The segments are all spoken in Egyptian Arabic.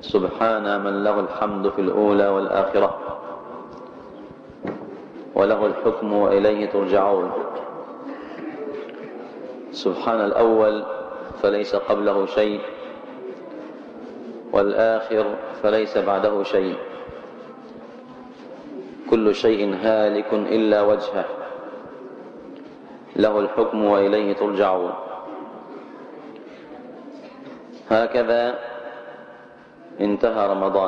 سبحان من له الحمد في الأولى والآخرة وله الحكم وإليه ترجعون سبحان الأول فليس قبله شيء والآخر فليس بعده شيء كل شيء هالك إلا وجهه له الحكم وإليه ترجعون هكذا انتهى رمضان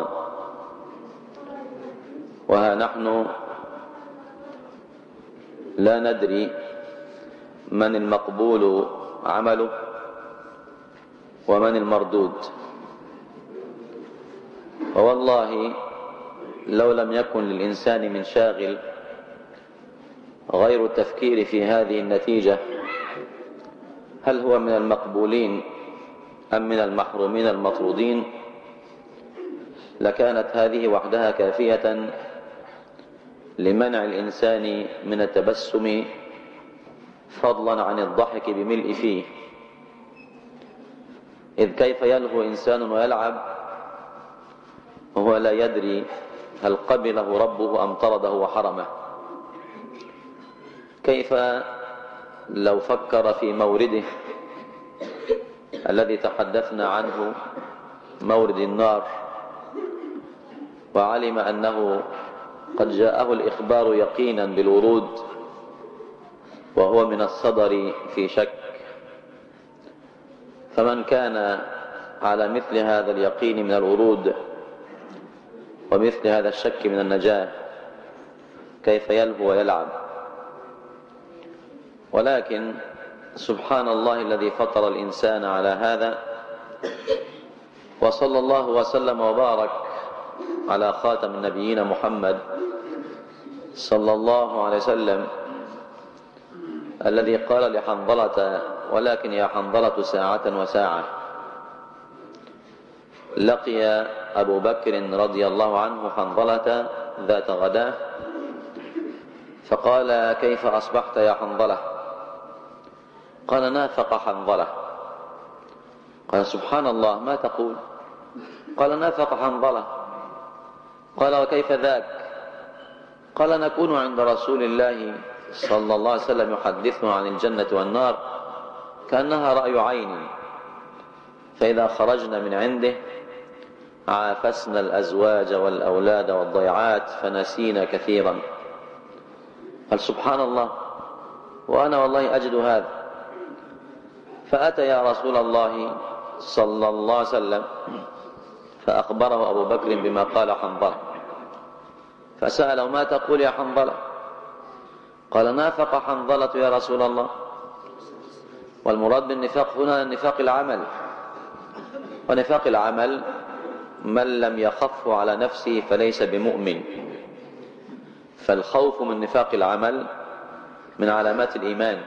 وها نحن لا ندري من المقبول عمله ومن المردود ووالله لو لم يكن للإنسان من شاغل غير التفكير في هذه النتيجة هل هو من المقبولين أم من المحرومين المطرودين لكانت هذه وحدها كافية لمنع الإنسان من التبسم فضلا عن الضحك بملء فيه إذ كيف يلهو إنسان ويلعب وهو لا يدري هل قبله ربه أم طرده وحرمه كيف لو فكر في مورده الذي تحدثنا عنه مورد النار وعلم أنه قد جاءه الإخبار يقينا بالورود وهو من الصدر في شك فمن كان على مثل هذا اليقين من الورود ومثل هذا الشك من النجاة كيف يلهو ويلعب ولكن سبحان الله الذي فطر الإنسان على هذا وصلى الله وسلم وبارك على خاتم النبيين محمد صلى الله عليه وسلم الذي قال لحنظلة ولكن يا حنظلة ساعة وساعة لقي أبو بكر رضي الله عنه حنظلة ذات غداه فقال كيف أصبحت يا حنظلة قال نافق حنظلة قال سبحان الله ما تقول قال نافق حنظلة قال وكيف ذاك قال نكون عند رسول الله صلى الله عليه وسلم يحدثنا عن الجنة والنار كأنها رأي عين فإذا خرجنا من عنده عافسنا الأزواج والأولاد والضيعات فنسينا كثيرا قال سبحان الله وأنا والله أجد هذا فأتى يا رسول الله صلى الله عليه وسلم فأخبره أبو بكر بما قال حنظلة فسأله ما تقول يا حنظلة قال نافق حنظلة يا رسول الله والمراد بالنفاق هنا نفاق العمل ونفاق العمل من لم يخف على نفسه فليس بمؤمن فالخوف من نفاق العمل من علامات الإيمان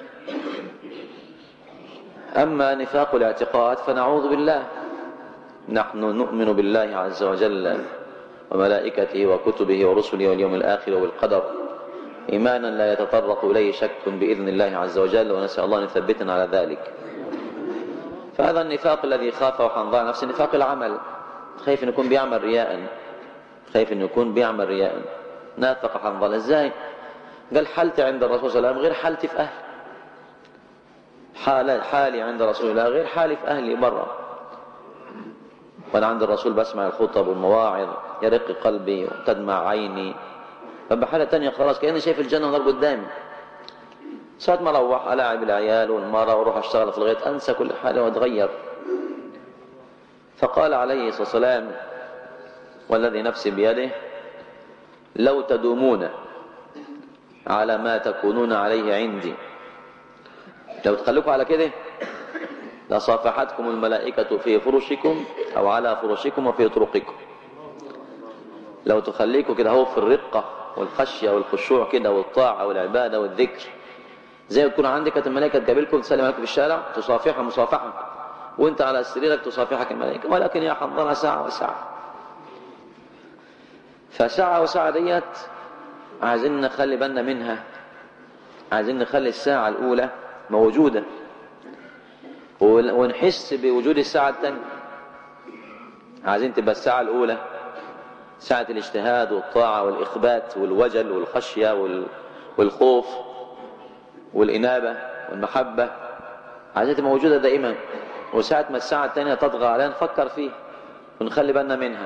أما نفاق الاعتقاد فنعوذ بالله نحن نؤمن بالله عز وجل وملائكته وكتبه ورسله واليوم الآخر والقدر إيمانا لا يتطرق إليه شك بإذن الله عز وجل ونسأل الله أن يثبتنا على ذلك فهذا النفاق الذي خافه حنظل نفسه نفاق العمل خايف انه يكون بيعمل رياء خايف انه يكون بيعمل رياء نافق حنظله ازاي قال حالتي عند الرسول صلى الله عليه وسلم غير حالتي في اهلي حال حالي عند رسول الله غير حالي في اهلي برا وانا عند الرسول بسمع الخطب والمواعظ يرق قلبي وتدمع عيني فبحالة تانية خلاص كأني شايف الجنة نار قدامي ساعة ما اروح الاعب العيال والمرة واروح اشتغل في الغيط انسى كل حاجة واتغير فقال عليه الصلاة والسلام والذي نفسي بيده لو تدومون على ما تكونون عليه عندي لو تخلوكم على كده لصافحتكم الملائكة في فرشكم أو على فرشكم وفي طرقكم لو تخليكم كده هو في الرقة والخشية والخشوع كده والطاعة والعبادة والذكر زي يكون عندك الملائكة تقابلكم تسلم عليكم في الشارع تصافحها مصافحة وانت على سريرك تصافحك الملائكة ولكن يا حنظلة ساعة وساعة فساعة وساعة ديت عايزين نخلي بالنا منها عايزين نخلي الساعة الأولى موجودة ونحس بوجود الساعة الثانية عايزين تبقى الساعة الأولى ساعة الاجتهاد والطاعة والإخبات والوجل والخشية والخوف والإنابة والمحبة عايزين تبقى موجودة دائما وساعة ما الساعة الثانية تطغى علينا نفكر فيه ونخلي بالنا منها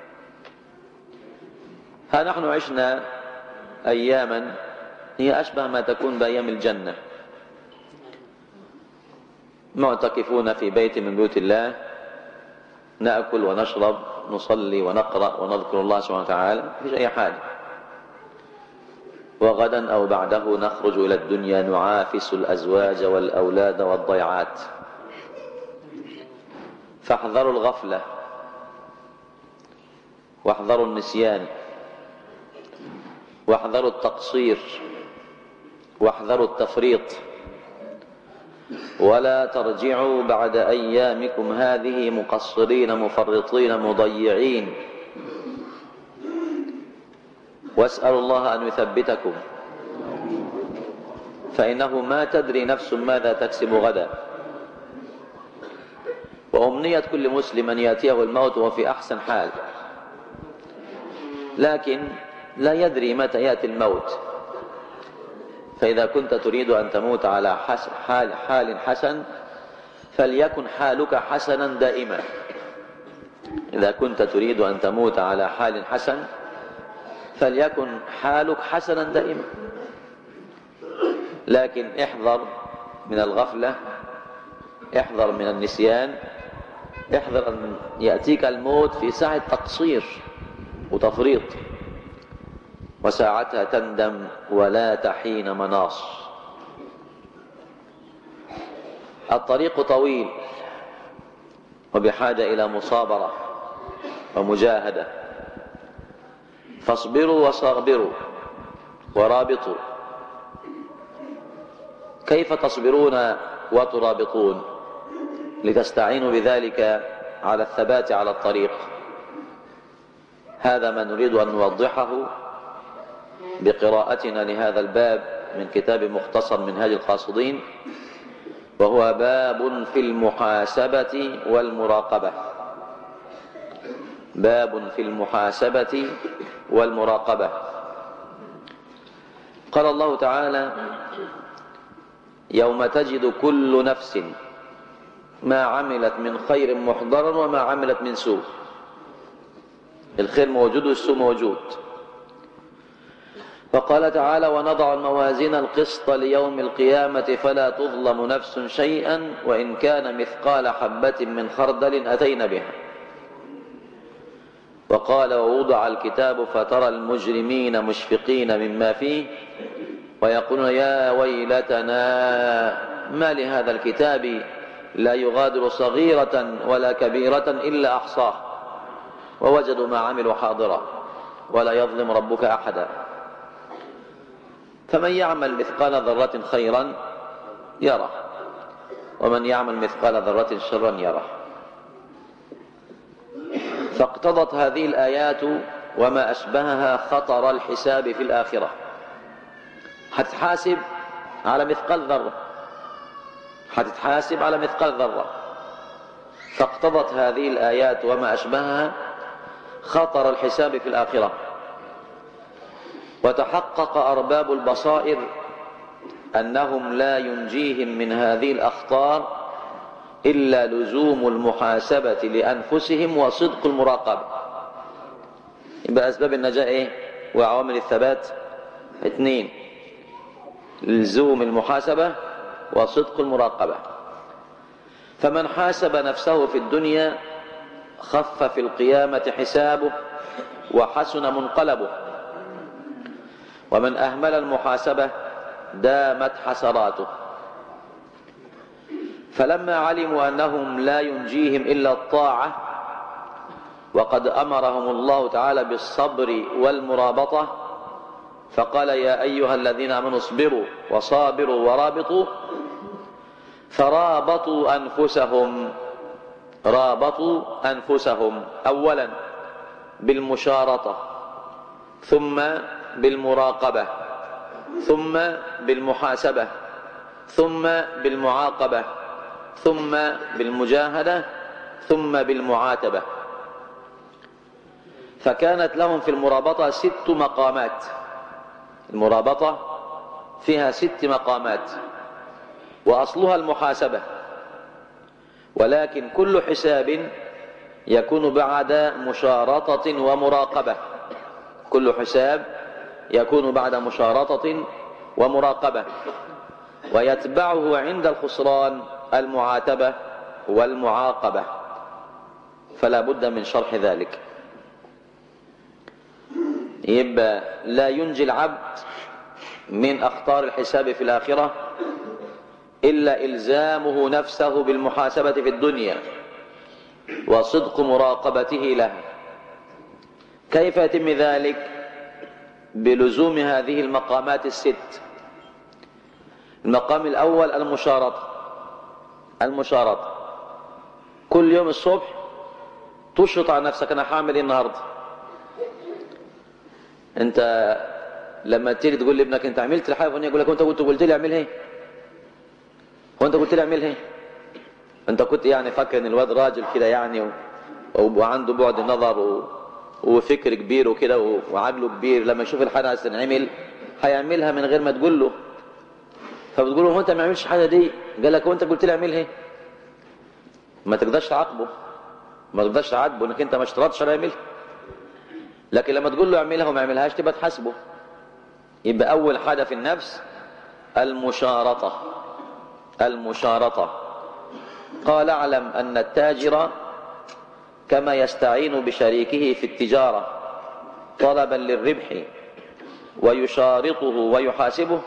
ها نحن عشنا أياما هي أشبه ما تكون بأيام الجنة معتكفون في بيت من بيوت الله نأكل ونشرب نصلي ونقرأ ونذكر الله سبحانه وتعالى مفيش أي حاجة وغدا أو بعده نخرج إلى الدنيا نعافس الأزواج والأولاد والضيعات فاحذروا الغفلة واحذروا النسيان واحذروا التقصير واحذروا التفريط ولا ترجعوا بعد أيامكم هذه مقصرين مفرطين مضيعين واسألوا الله أن يثبتكم فإنه ما تدري نفس ماذا تكسب غدا وأمنية كل مسلم أن يأتيه الموت وفي أحسن حال لكن لا يدري متى يأتي الموت فإذا كنت تريد أن تموت على حال, حال حسن فليكن حالك حسنا دائما إذا كنت تريد أن تموت على حال حسن فليكن حالك حسنا دائما لكن احذر من الغفلة احذر من النسيان احذر أن يأتيك الموت في ساعة تقصير وتفريط وساعتها تندم ولا تحين مناص الطريق طويل وبحاجة إلى مصابرة ومجاهدة فاصبروا وصابروا ورابطوا كيف تصبرون وترابطون لتستعينوا بذلك على الثبات على الطريق هذا ما نريد أن نوضحه بقراءتنا لهذا الباب من كتاب مختصر منهاج القاصدين وهو باب في المحاسبة والمراقبة باب في المحاسبة والمراقبة قال الله تعالى يوم تجد كل نفس ما عملت من خير محضرا وما عملت من سوء الخير موجود والسوء موجود وقال تعالى ونضع الموازين القسط ليوم القيامة فلا تظلم نفس شيئا وإن كان مثقال حبة من خردل أتينا بها وقال ووضع الكتاب فترى المجرمين مشفقين مما فيه ويقولون يا ويلتنا ما لهذا الكتاب لا يغادر صغيرة ولا كبيرة إلا أحصاه ووجدوا ما عملوا حاضرا ولا يظلم ربك أحدا فمن يعمل مثقال ذرة خيرا يره ومن يعمل مثقال ذرة شرا يره فاقتضت هذه الآيات وما أشبهها خطر الحساب في الآخرة هتتحاسب على مثقال ذرة هتتحاسب على مثقال ذرة فاقتضت هذه الآيات وما أشبهها خطر الحساب في الآخرة وتحقق أرباب البصائر أنهم لا ينجيهم من هذه الأخطار إلا لزوم المحاسبة لأنفسهم وصدق المراقبة يبقى أسباب النجاة إيه وعوامل الثبات اثنين لزوم المحاسبة وصدق المراقبة فمن حاسب نفسه في الدنيا خف في القيامة حسابه وحسن منقلبه ومن أهمل المحاسبة دامت حسراته فلما علموا أنهم لا ينجيهم إلا الطاعة وقد أمرهم الله تعالى بالصبر والمرابطة فقال يا أيها الذين آمنوا اصبروا وصابروا ورابطوا فرابطوا أنفسهم رابطوا أنفسهم أولا بالمشارطة ثم بالمراقبة ثم بالمحاسبة ثم بالمعاقبة ثم بالمجاهدة ثم بالمعاتبة فكانت لهم في المرابطة ست مقامات المرابطة فيها ست مقامات وأصلها المحاسبة ولكن كل حساب يكون بعد مشارطة ومراقبة كل حساب يكون بعد مشارطة ومراقبة ويتبعه عند الخسران المعاتبة والمعاقبة فلا بد من شرح ذلك يبقى لا ينجي العبد من أخطار الحساب في الآخرة إلا إلزامه نفسه بالمحاسبة في الدنيا وصدق مراقبته له كيف يتم ذلك بلزوم هذه المقامات الست المقام الأول المشارطة المشارطة كل يوم الصبح تشرط على نفسك أنا هعمل إيه النهاردة أنت لما تيجي تقول لابنك أنت عملت الحاجة الفلانية يقول لك أنت كنت قلت لي اعملها إيه هو أنت قلت لي اعملها إيه أنت كنت يعني فاكر إن الواد راجل كده يعني و... وعنده بعد نظر و... وفكر كبير وكده وعقله كبير لما يشوف الحاجة هتنعمل هيعملها من غير ما تقول له فبتقول له هو انت ما عملش حاجه دي قال لك هو انت قلت لي اعملها ايه ما تقدرش تعاقبه ما تقدرش تعاتبه انك انت ما اشترطتش على يعملها لكن لما تقول له اعملها وما يعملهاش تبقى تحاسبه يبقى اول حاجه في النفس المشارطه المشارطه قال اعلم ان التاجر كما يستعين بشريكه في التجاره طلبا للربح ويشارطه ويحاسبه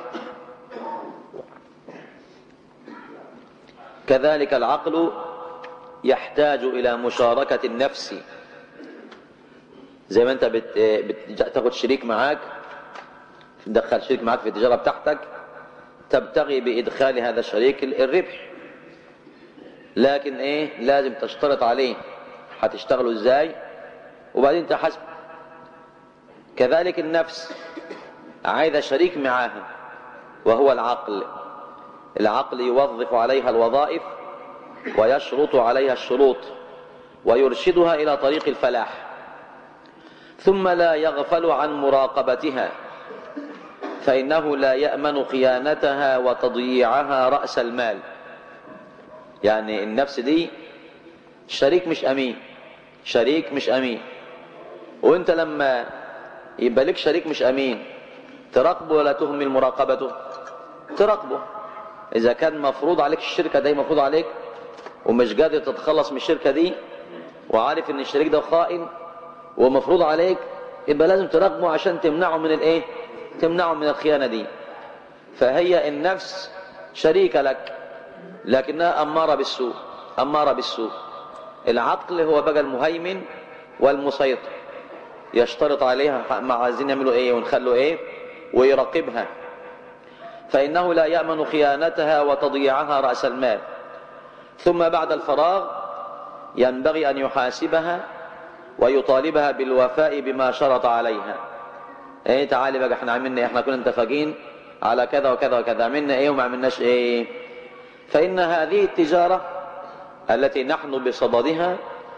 كذلك العقل يحتاج إلى مشاركة النفس زي ما أنت بت... بتاخد شريك معاك تدخل شريك معاك في التجارة بتاعتك تبتغي بإدخال هذا الشريك الربح لكن إيه لازم تشترط عليه هتشتغلوا إزاي وبعدين تحاسب كذلك النفس عايزة شريك معاها وهو العقل العقل يوظف عليها الوظائف ويشرط عليها الشروط ويرشدها إلى طريق الفلاح ثم لا يغفل عن مراقبتها فإنه لا يأمن خيانتها وتضييعها رأس المال يعني النفس دي شريك مش أمين شريك مش أمين وانت لما يبقى لك شريك مش أمين تراقبه ولا تهمل مراقبته تراقبه إذا كان مفروض عليك الشركة دي مفروض عليك ومش قادر تتخلص من الشركة دي وعارف إن الشريك ده خائن ومفروض عليك يبقى لازم تراقبه عشان تمنعه من الإيه؟ تمنعه من الخيانة دي فهي النفس شريكة لك لكنها أمارة بالسوء أمارة بالسوء العقل هو بقى المهيمن والمسيطر يشترط عليها مع عايزين يعملوا ايه ونخلوا ايه ويراقبها فإنه لا يأمن خيانتها وتضييعها رأس المال ثم بعد الفراغ ينبغي أن يحاسبها ويطالبها بالوفاء بما شرط عليها ايه تعالي بقى احنا عملنا ايه احنا كنا متفقين على كذا وكذا وكذا عملنا ايه وما عملناش ايه فإن هذه التجارة التي نحن بصددها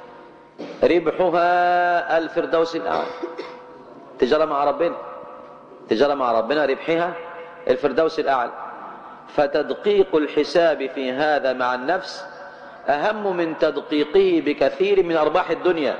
ربحها الفردوس الأعلى تجارة مع ربنا تجارة مع ربنا ربحها الفردوس الأعلى فتدقيق الحساب في هذا مع النفس أهم من تدقيقه بكثير من أرباح الدنيا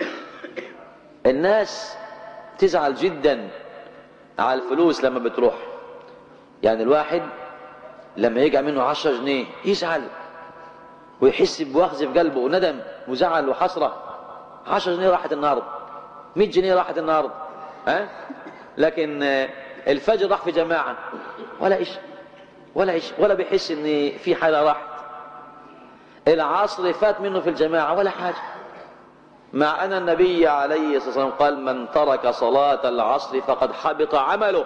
الناس تزعل جدا على الفلوس لما بتروح يعني الواحد لما يجي منه عشرة جنيه يزعل ويحس بوخز في قلبه وندم وزعل وحسرة عشرة جنيه راحت النهاردة مئة جنيه راحت النهاردة ها لكن الفجر راح في جماعة ولا إيش ولا إيش ولا بيحس إن في حالة راحت العصر فات منه في الجماعة ولا حاجة مع أن النبي عليه الصلاة والسلام قال من ترك صلاة العصر فقد حبط عمله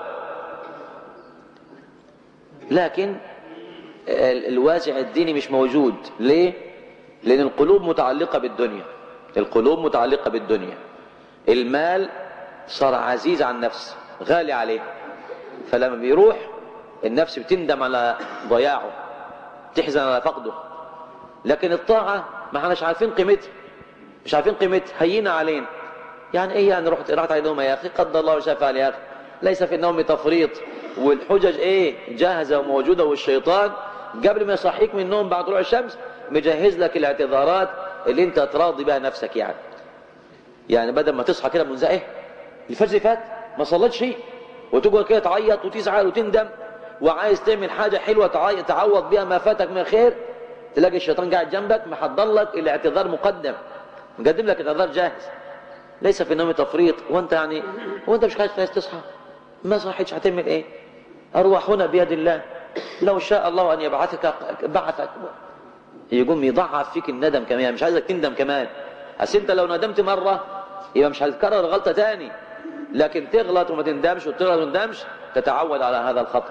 لكن الوازع الديني مش موجود ليه؟ لأن القلوب متعلقة بالدنيا القلوب متعلقة بالدنيا المال صار عزيز على النفس غالي عليه فلما بيروح النفس بتندم على ضياعه تحزن على فقده لكن الطاعة ما احناش عارفين قيمتها مش عارفين قيمتها هينة علينا يعني ايه يعني رحت راحت على نوم يا اخي قدر الله وشاء فعل يا اخي ليس في النوم تفريط والحجج ايه جاهزه وموجوده والشيطان قبل ما يصحيك من النوم بعد طلوع الشمس مجهز لك الاعتذارات اللي انت تراضي بها نفسك يعني يعني بدل ما تصحى كده منزعه ايه الفجر فات ما صليتش شيء وتقعد كده تعيط وتزعل وتندم وعايز تعمل حاجه حلوه تعي- تعوض بيها ما فاتك من خير تلاقي الشيطان قاعد جنبك محضر لك الاعتذار مقدم مقدم لك الاعتذار جاهز ليس في النوم تفريط وانت يعني وانت مش عايز تصحى ما صحيتش هتعمل ايه ارواحنا بيد الله لو شاء الله ان يبعثك بعثك يقوم يضعف فيك الندم كمان يعني مش عايزك تندم كمان اصل انت لو ندمت مره يبقى مش هتكرر الغلطه تاني لكن تغلط وما تندمش وتغلط وما تندمش تتعود على هذا الخطأ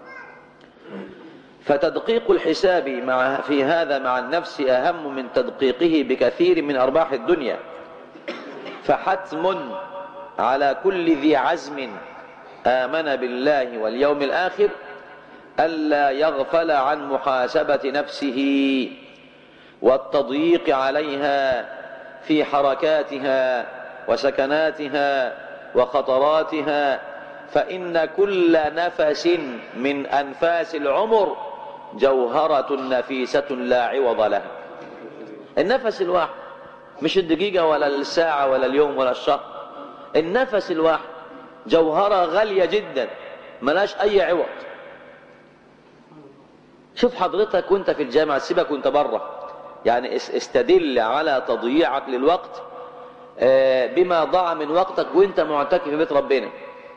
فتدقيق الحساب مع في هذا مع النفس أهم من تدقيقه بكثير من أرباح الدنيا فحتم على كل ذي عزم آمن بالله واليوم الآخر ألا يغفل عن محاسبة نفسه والتضييق عليها في حركاتها وسكناتها وخطراتها فإن كل نفس من أنفاس العمر جوهرة نفيسة لا عوض لها النفس الواحد مش الدقيقة ولا الساعة ولا اليوم ولا الشهر النفس الواحد جوهرة غالية جدا ملاش أي عوض شوف حضرتك وانت في الجامعة سيبك وانت بره يعني اس- استدل على تضييعك للوقت آه، بما ضاع من وقتك وانت معتكف في بيت ربنا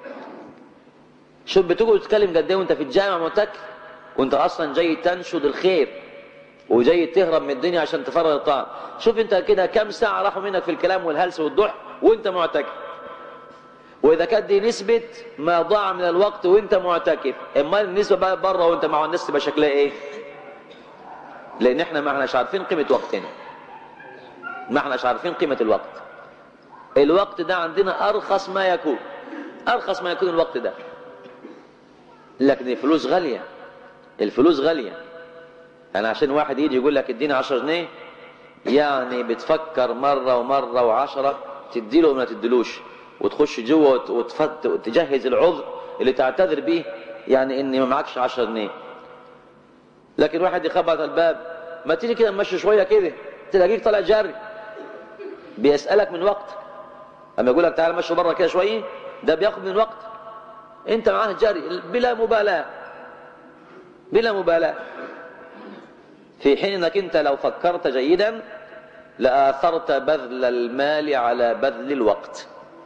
شوف بتقعد تتكلم قد ايه وانت في الجامعة معتكف وانت اصلا جاي تنشد الخير وجاي تهرب من الدنيا عشان تفرغ الطعام شوف انت كده كم ساعة راحوا منك في الكلام والهلس والضح وانت معتكف واذا كانت دي نسبة ما ضاع من الوقت وانت معتكف اما النسبة بقى بره وانت مع الناس تبقى شكلها ايه لان احنا ما احناش عارفين قيمة وقتنا ما احناش عارفين قيمة الوقت الوقت ده عندنا ارخص ما يكون ارخص ما يكون الوقت ده لكن الفلوس غالية الفلوس غالية يعني عشان واحد يجي يقول لك اديني 10 جنيه يعني بتفكر مرة ومرة وعشرة تديله وما تديلوش وتخش جوه وت- وتفت وتجهز العذر اللي تعتذر بيه يعني ان ما معكش 10 جنيه لكن واحد يخبط على الباب ما تيجي كده نمشي شوية كده تلاقيك طالع جري بيسألك من وقت اما يقول لك تعالى مشي بره كده شوية ده بياخد من وقت انت معاه جري بلا مبالاة بلا مبالاة في حين انك انت لو فكرت جيدا لآثرت بذل المال على بذل الوقت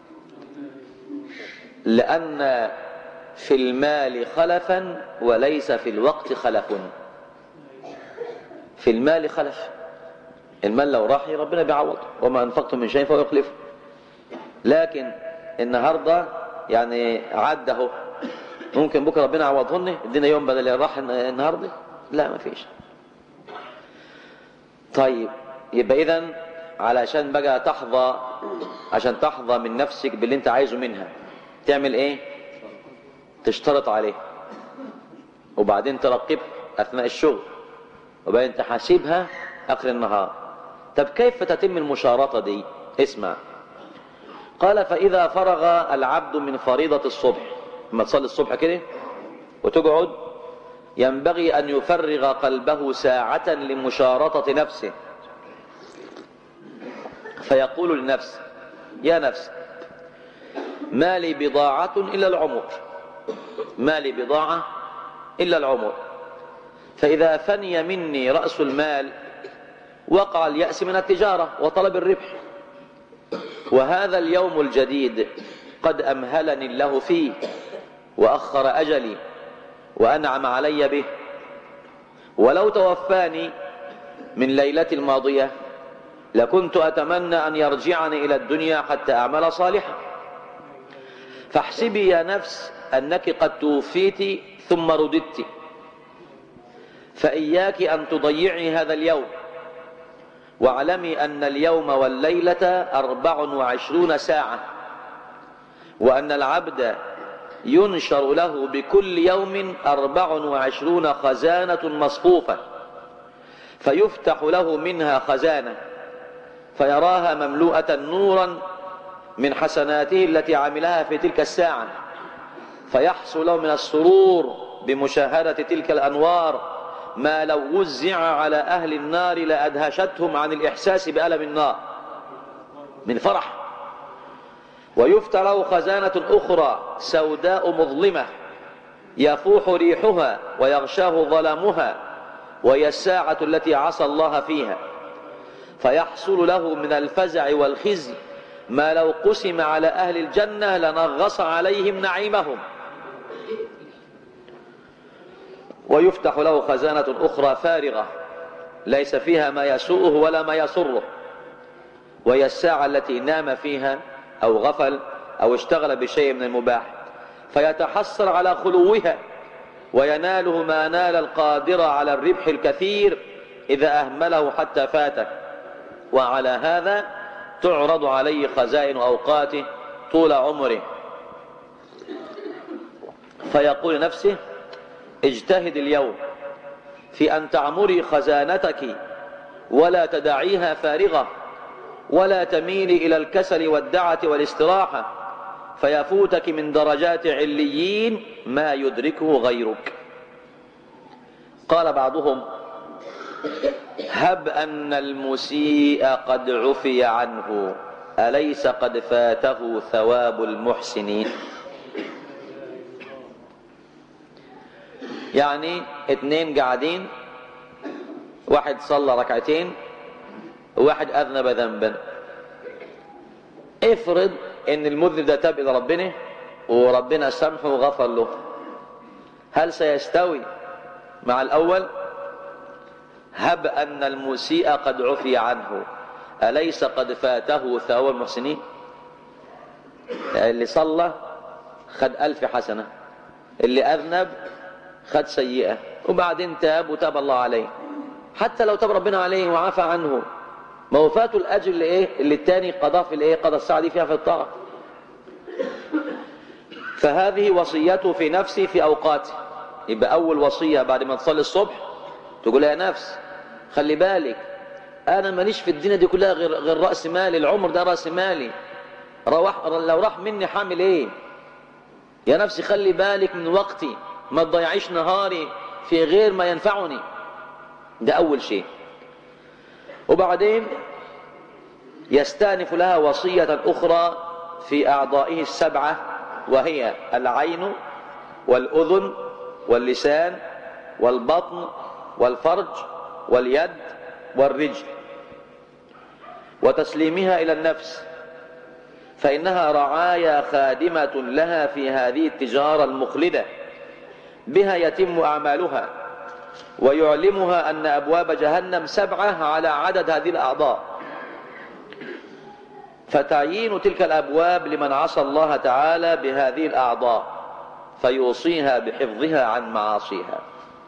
لأن في المال خلفا وليس في الوقت خلف في المال خلف المال لو راح ربنا بيعوض وما أنفقتم من شيء فهو يخلفه لكن النهارده يعني عدى اهو ممكن بكره ربنا يعوضهن ادينا يوم بدل اللي راح النهارده لا ما فيش طيب يبقى اذا علشان بقى تحظى عشان تحظى من نفسك باللي انت عايزه منها تعمل ايه تشترط عليه وبعدين ترقبها اثناء الشغل وبعدين تحاسبها اخر النهار طب كيف تتم المشارطه دي اسمع قال فاذا فرغ العبد من فريضه الصبح لما تصلي الصبح كده وتقعد ينبغي أن يفرغ قلبه ساعة لمشارطة نفسه فيقول للنفس يا نفس ما لي بضاعة إلا العمر ما لي بضاعة إلا العمر فإذا فني مني رأس المال وقع اليأس من التجارة وطلب الربح وهذا اليوم الجديد قد أمهلني الله فيه وأخر أجلي وأنعم علي به ولو توفاني من ليلتي الماضية لكنت أتمنى أن يرجعني إلى الدنيا حتى أعمل صالحا فاحسبي يا نفس أنك قد توفيت ثم رددت فإياك أن تضيعي هذا اليوم واعلمي أن اليوم والليلة أربع وعشرون ساعة وأن العبد ينشر له بكل يوم أربع وعشرون خزانة مصفوفة فيفتح له منها خزانة فيراها مملوءة نورا من حسناته التي عملها في تلك الساعة فيحصل له من السرور بمشاهدة تلك الأنوار ما لو وزع على أهل النار لأدهشتهم عن الإحساس بألم النار من فرح ويفتح له خزانة أخرى سوداء مظلمة يفوح ريحها ويغشاه ظلامها وهي الساعة التي عصى الله فيها فيحصل له من الفزع والخزي ما لو قسم على أهل الجنة لنغص عليهم نعيمهم ويفتح له خزانة أخرى فارغة ليس فيها ما يسوءه ولا ما يسره وهي الساعة التي نام فيها أو غفل أو اشتغل بشيء من المباح فيتحسر على خلوها ويناله ما نال القادر على الربح الكثير إذا أهمله حتى فاته وعلى هذا تعرض عليه خزائن أوقاته طول عمره فيقول نفسه اجتهد اليوم في أن تعمري خزانتك ولا تدعيها فارغة ولا تميلي إلى الكسل والدعة والاستراحة فيفوتك من درجات عليين ما يدركه غيرك قال بعضهم هب أن المسيء قد عفي عنه أليس قد فاته ثواب المحسنين يعني اتنين قاعدين واحد صلى ركعتين وواحد أذنب ذنبا افرض ان المذنب ده تاب الى ربنا وربنا سامحه وغفر له هل سيستوي مع الاول هب ان المسيء قد عفي عنه اليس قد فاته ثواب المحسنين اللي صلى خد ألف حسنة اللي أذنب خد سيئة وبعدين تاب وتاب الله عليه حتى لو تاب ربنا عليه وعفى عنه ما هو فاته الأجر اللي إيه اللي التاني قضاه في الإيه قضى الساعة دي فيها في الطاعة فهذه وصيته في نفسي في أوقاتي يبقى أول وصية بعد ما تصلي الصبح تقول يا نفس خلي بالك أنا ماليش في الدنيا دي كلها غير, غير رأس مالي العمر ده رأس مالي روح لو راح مني حامل إيه يا نفسي خلي بالك من وقتي ما تضيعيش نهاري في غير ما ينفعني ده أول شيء وبعدين يستأنف لها وصية أخرى في أعضائه السبعة وهي العين والأذن واللسان والبطن والفرج واليد والرجل وتسليمها إلى النفس فإنها رعايا خادمة لها في هذه التجارة المخلدة بها يتم أعمالها ويعلمها أن أبواب جهنم سبعة على عدد هذه الأعضاء فتعيين تلك الأبواب لمن عصى الله تعالى بهذه الأعضاء فيوصيها بحفظها عن معاصيها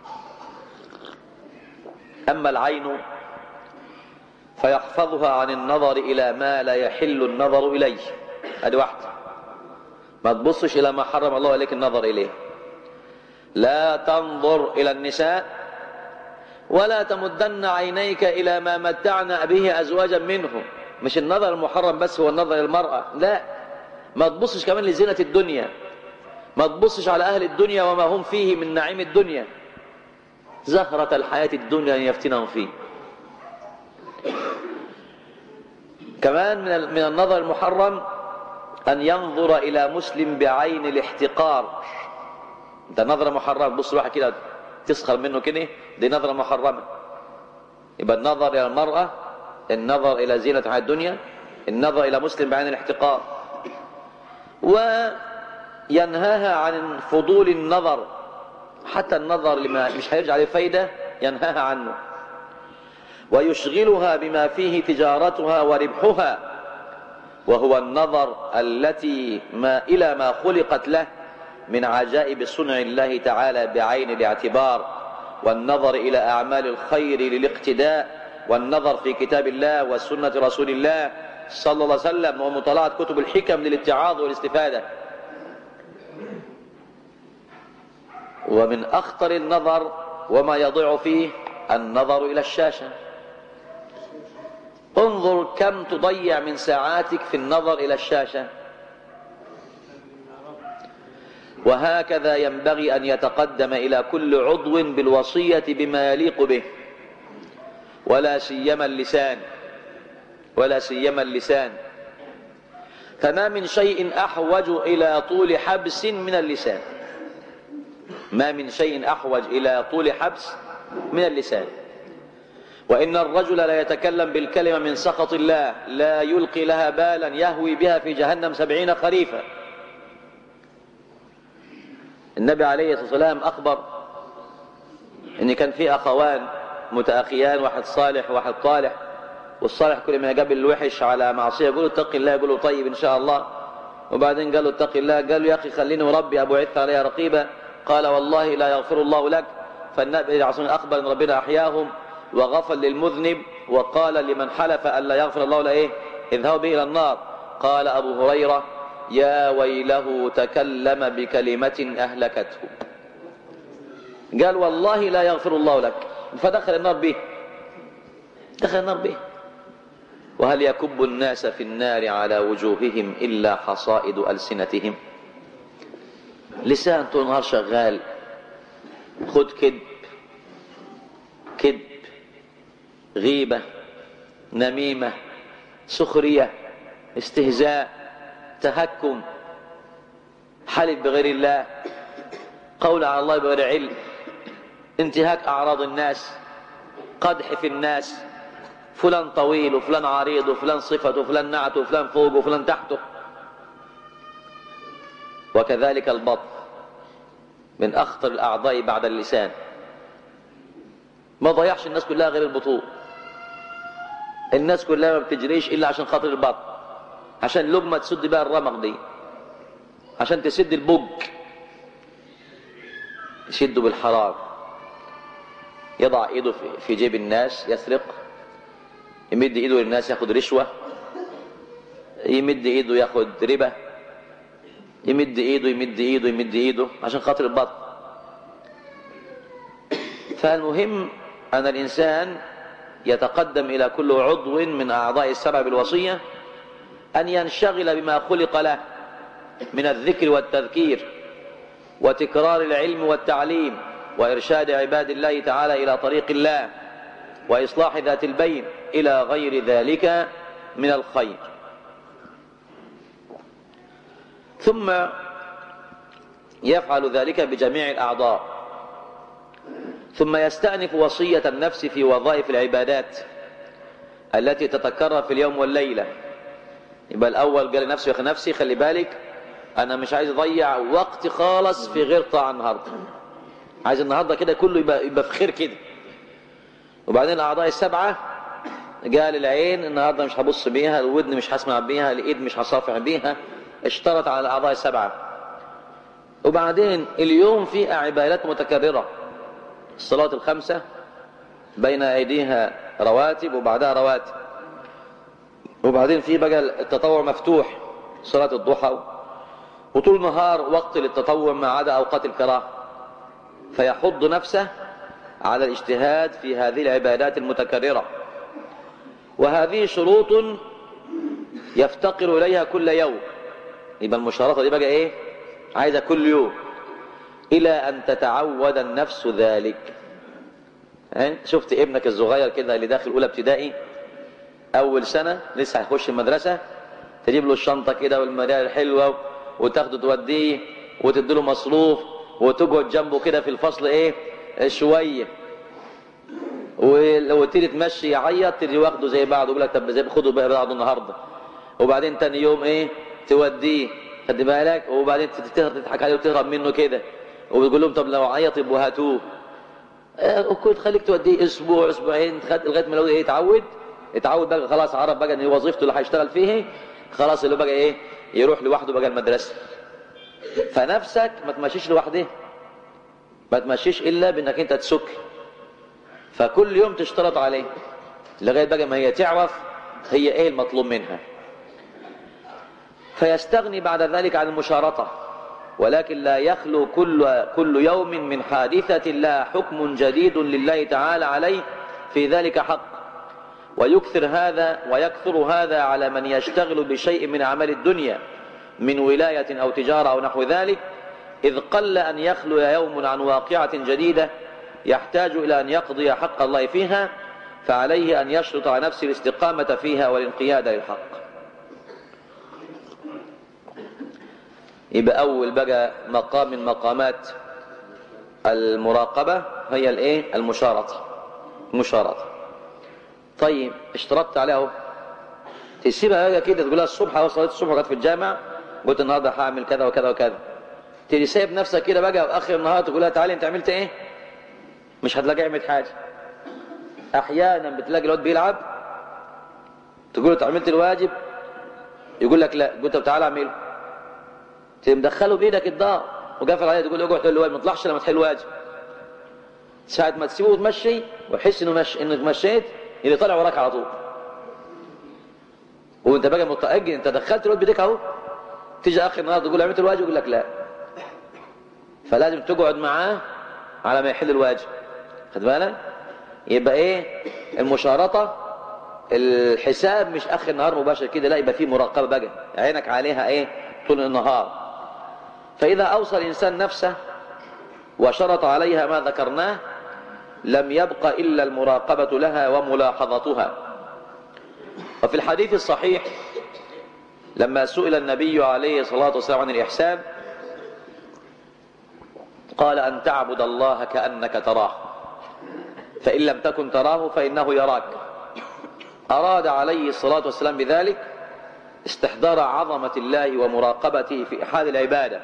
أما العين فيحفظها عن النظر إلى ما لا يحل النظر إليه هذه واحدة ما تبصش إلى ما حرم الله عليك النظر إليه لا تنظر إلى النساء ولا تمدن عينيك إلى ما متعنا به أزواجا منهم مش النظر المحرم بس هو النظر للمرأة لا ما تبصش كمان لزينة الدنيا ما تبصش على أهل الدنيا وما هم فيه من نعيم الدنيا زهرة الحياة الدنيا أن يفتنهم فيه كمان من من النظر المحرم أن ينظر إلى مسلم بعين الاحتقار ده نظرة محرمة بص واحد كده تسخر منه كده دي نظرة محرمة يبقى النظر إلى المرأة النظر إلى زينة الحياة الدنيا النظر إلى مسلم بعين الاحتقار وينهاها عن فضول النظر حتى النظر لما مش هيرجع عليه فايدة ينهاها عنه ويشغلها بما فيه تجارتها وربحها وهو النظر التي ما إلى ما خلقت له من عجائب صنع الله تعالى بعين الاعتبار والنظر إلى أعمال الخير للاقتداء والنظر في كتاب الله وسنة رسول الله صلى الله عليه وسلم ومطالعة كتب الحكم للاتعاظ والاستفادة ومن أخطر النظر وما يضيع فيه النظر إلى الشاشة انظر كم تضيع من ساعاتك في النظر إلى الشاشة وهكذا ينبغي أن يتقدم إلى كل عضو بالوصية بما يليق به ولا سيما اللسان ولا سيما اللسان فما من شيء أحوج إلى طول حبس من اللسان ما من شيء أحوج إلى طول حبس من اللسان وإن الرجل لا يتكلم بالكلمة من سخط الله لا يلقي لها بالا يهوي بها في جهنم سبعين خريفا النبي عليه الصلاة والسلام أخبر إن كان في أخوان متأخيان واحد صالح وواحد طالح والصالح كل ما يقابل الوحش على معصية يقول اتق الله يقول له طيب إن شاء الله وبعدين قال له اتق الله قال له يا أخي خليني وربي أبو عث عليها رقيبا قال والله لا يغفر الله لك فالنبي عليه أخبر أن ربنا أحياهم وغفر للمذنب وقال لمن حلف أن لا يغفر الله له إيه اذهبوا به إلى النار قال أبو هريرة يا ويله تكلم بكلمة أهلكته قال والله لا يغفر الله لك فدخل النار به دخل النار به وهل يكب الناس في النار على وجوههم إلا حصائد ألسنتهم لسان طول النهار شغال خد كذب كذب غيبة نميمة سخرية استهزاء تهكم حلف بغير الله قول على الله بغير علم انتهاك أعراض الناس قدح في الناس فلان طويل وفلان عريض وفلان صفته وفلان نعته وفلان فوق وفلان تحته وكذلك البطن من أخطر الأعضاء بعد اللسان ما ضيعش الناس كلها غير البطون الناس كلها ما بتجريش إلا عشان خاطر البطن عشان لقمة تسد بها الرمق دي عشان تسد البج يشده بالحرام يضع ايده في جيب الناس يسرق يمد ايده للناس ياخد رشوة يمد ايده ياخد ربا يمد ايده يمد ايده يمد ايده عشان خاطر البطن فالمهم ان الانسان يتقدم الى كل عضو من اعضاء السبع بالوصيه ان ينشغل بما خلق له من الذكر والتذكير وتكرار العلم والتعليم وارشاد عباد الله تعالى الى طريق الله واصلاح ذات البين الى غير ذلك من الخير ثم يفعل ذلك بجميع الاعضاء ثم يستأنف وصية النفس في وظائف العبادات التي تتكرر في اليوم والليلة يبقى الأول قال لنفسه يا أخي نفسي خلي بالك أنا مش عايز أضيع وقت خالص في غير طاعة النهاردة عايز النهاردة كده كله يبقى, يبقى في خير كده وبعدين الأعضاء السبعة قال العين النهاردة مش هبص بيها الودن مش هسمع بيها الإيد مش هصافح بيها اشترط على الأعضاء السبعة وبعدين اليوم فيه عبادات متكررة الصلاة الخمسة بين أيديها رواتب وبعدها رواتب وبعدين في بقى التطوع مفتوح صلاة الضحى وطول النهار وقت للتطوع ما عدا أوقات الكراهة فيحض نفسه على الاجتهاد في هذه العبادات المتكررة وهذه شروط يفتقر إليها كل يوم يبقى المشارطة دي بقى إيه عايزة كل يوم إلى أن تتعود النفس ذلك يعني شفت ابنك الصغير كده اللي داخل أولى ابتدائي أول سنة لسه هيخش المدرسة تجيب له الشنطة كده والمدارس الحلوة وتاخده توديه وتديله مصروف وتقعد جنبه كده في الفصل ايه شوية ولو تيجي تمشي يعيط تيجي واخده زي بعضه يقول لك طب زي خده بقى بعضه النهارده وبعدين تاني يوم ايه توديه خد بالك وبعدين تضحك عليه وتهرب منه كده وبتقول لهم طب لو عيط يبقوا هاتوه وكنت خليك توديه اسبوع اسبوعين لغايه ما لو ايه يتعود يتعود بقى خلاص عرف بقى ان هي وظيفته اللي هيشتغل فيها خلاص اللي بقى ايه يروح لوحده بقى المدرسه فنفسك ما تمشيش لوحدها ما تمشيش الا بانك انت تسك فكل يوم تشترط عليه لغايه بقى ما هي تعرف هي ايه المطلوب منها فيستغني بعد ذلك عن المشارطه ولكن لا يخلو كل كل يوم من حادثه لها حكم جديد لله تعالى عليه في ذلك حق ويكثر هذا ويكثر هذا على من يشتغل بشيء من أعمال الدنيا من ولاية أو تجارة أو نحو ذلك إذ قل أن يخلو يوم عن واقعة جديدة يحتاج إلى أن يقضي حق الله فيها فعليه أن يشرط على نفسه الاستقامة فيها والانقياد للحق يبقى أول بقى مقام من مقامات المراقبة هي الايه المشارطة مشارطة طيب اشترطت عليها اهو تسيبها بقى كده تقول لها الصبح اهو صليت الصبح وقت في الجامع قلت النهارده هعمل كذا وكذا وكذا تيجي سايب نفسك كده بقى واخر النهار تقول لها تعالي انت عملت ايه مش هتلاقي عملت حاجه احيانا بتلاقي الواد بيلعب تقول له عملت الواجب يقول لك لا قلت له تعالى اعمله مدخله بايدك الدار وقافل عليه تقول له اقعد تقول له ما تطلعش لما تحل الواجب ساعة ما تسيبه وتمشي ويحس انه مش انك مشيت اللي طالع وراك على طول وانت بقى متأجل انت دخلت الواد بايديك اهو تيجي اخر النهار تقول له عملت الواجب يقول لك لا فلازم تقعد معاه على ما يحل الواجب خد بالك يبقى ايه المشارطة الحساب مش اخر النهار مباشر كده لا يبقى فيه مراقبة بقى عينك عليها ايه طول النهار فإذا أوصى الإنسان نفسه وشرط عليها ما ذكرناه لم يبق إلا المراقبة لها وملاحظتها وفي الحديث الصحيح لما سئل النبي عليه الصلاة والسلام عن الإحسان قال أن تعبد الله كأنك تراه فإن لم تكن تراه فإنه يراك أراد عليه الصلاة والسلام بذلك استحضار عظمة الله ومراقبته في حال العبادة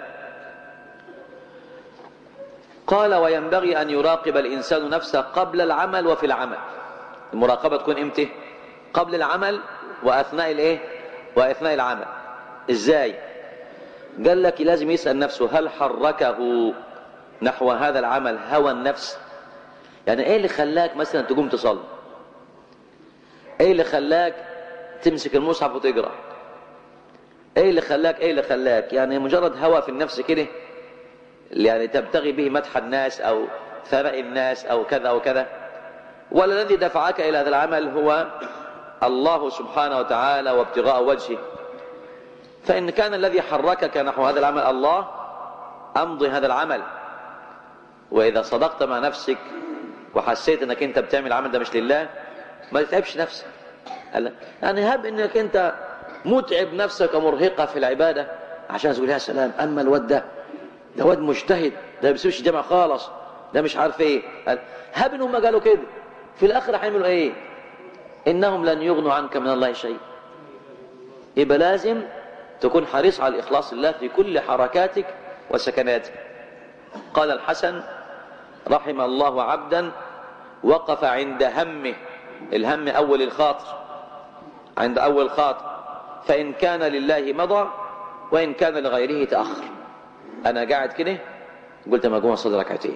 قال وينبغي أن يراقب الإنسان نفسه قبل العمل وفي العمل المراقبة تكون إمتى قبل العمل وأثناء الإيه وأثناء العمل إزاي قال لك لازم يسأل نفسه هل حركه نحو هذا العمل هوى النفس يعني ايه اللي خلاك مثلا تقوم تصلي ايه اللي خلاك تمسك المصحف وتقرا ايه اللي خلاك ايه اللي خلاك يعني مجرد هوى في النفس كده يعني تبتغي به مدح الناس او ثناء الناس او كذا او كذا ولا الذي دفعك الى هذا العمل هو الله سبحانه وتعالى وابتغاء وجهه فان كان الذي حركك نحو هذا العمل الله امضي هذا العمل واذا صدقت مع نفسك وحسيت انك انت بتعمل العمل ده مش لله ما تتعبش نفسك يعني هب انك انت متعب نفسك ومرهقة في العبادة عشان تقول يا سلام اما الواد ده ده واد مجتهد ده ما بيسيبش الجامع خالص ده مش عارف ايه هب انهم قالوا كده في الاخر هيعملوا ايه انهم لن يغنوا عنك من الله شيء يبقى لازم تكون حريص على الاخلاص لله في كل حركاتك وسكناتك قال الحسن رحم الله عبدا وقف عند همه الهم اول الخاطر عند اول خاطر فان كان لله مضى وان كان لغيره تاخر انا قاعد كده قلت ما اقوم اصلي ركعتين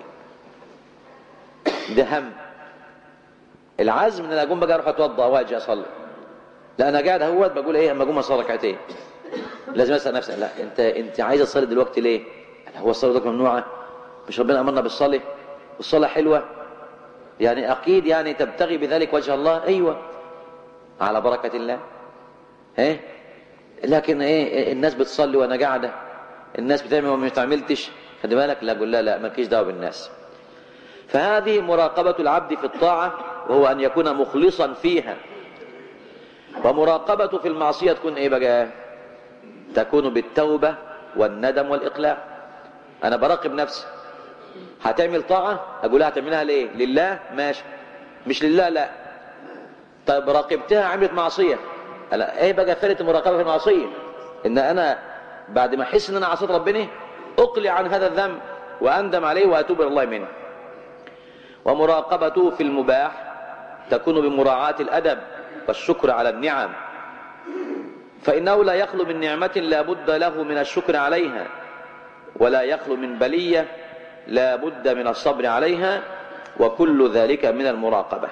ده هم العزم ان انا اقوم بقى اروح اتوضا واجي اصلي لا انا قاعد اهوت بقول ايه اما اقوم اصلي ركعتين لازم اسال نفسي لا انت انت عايز تصلي دلوقتي ليه هو الصلاه دلوقتي ممنوعه مش ربنا امرنا بالصلاه والصلاه حلوه يعني اكيد يعني تبتغي بذلك وجه الله ايوه على بركه الله ايه لكن ايه الناس بتصلي وانا قاعده الناس بتعمل وما تعملتش خد بالك لا قول لا لا مالكيش دعوه بالناس فهذه مراقبة العبد في الطاعة وهو أن يكون مخلصا فيها ومراقبة في المعصية تكون إيه بقى تكون بالتوبة والندم والإقلاع أنا براقب نفسي هتعمل طاعة أقول لها هتعملها ليه لله ماشي مش لله لا طيب راقبتها عملت معصية لا ايه بقى فائدة المراقبة في المعصية ان انا بعد ما احس ان انا عصيت ربنا اقلع عن هذا الذنب واندم عليه واتوب الى الله منه ومراقبته في المباح تكون بمراعاة الادب والشكر على النعم فانه لا يخلو من نعمة لا بد له من الشكر عليها ولا يخلو من بلية لا بد من الصبر عليها وكل ذلك من المراقبة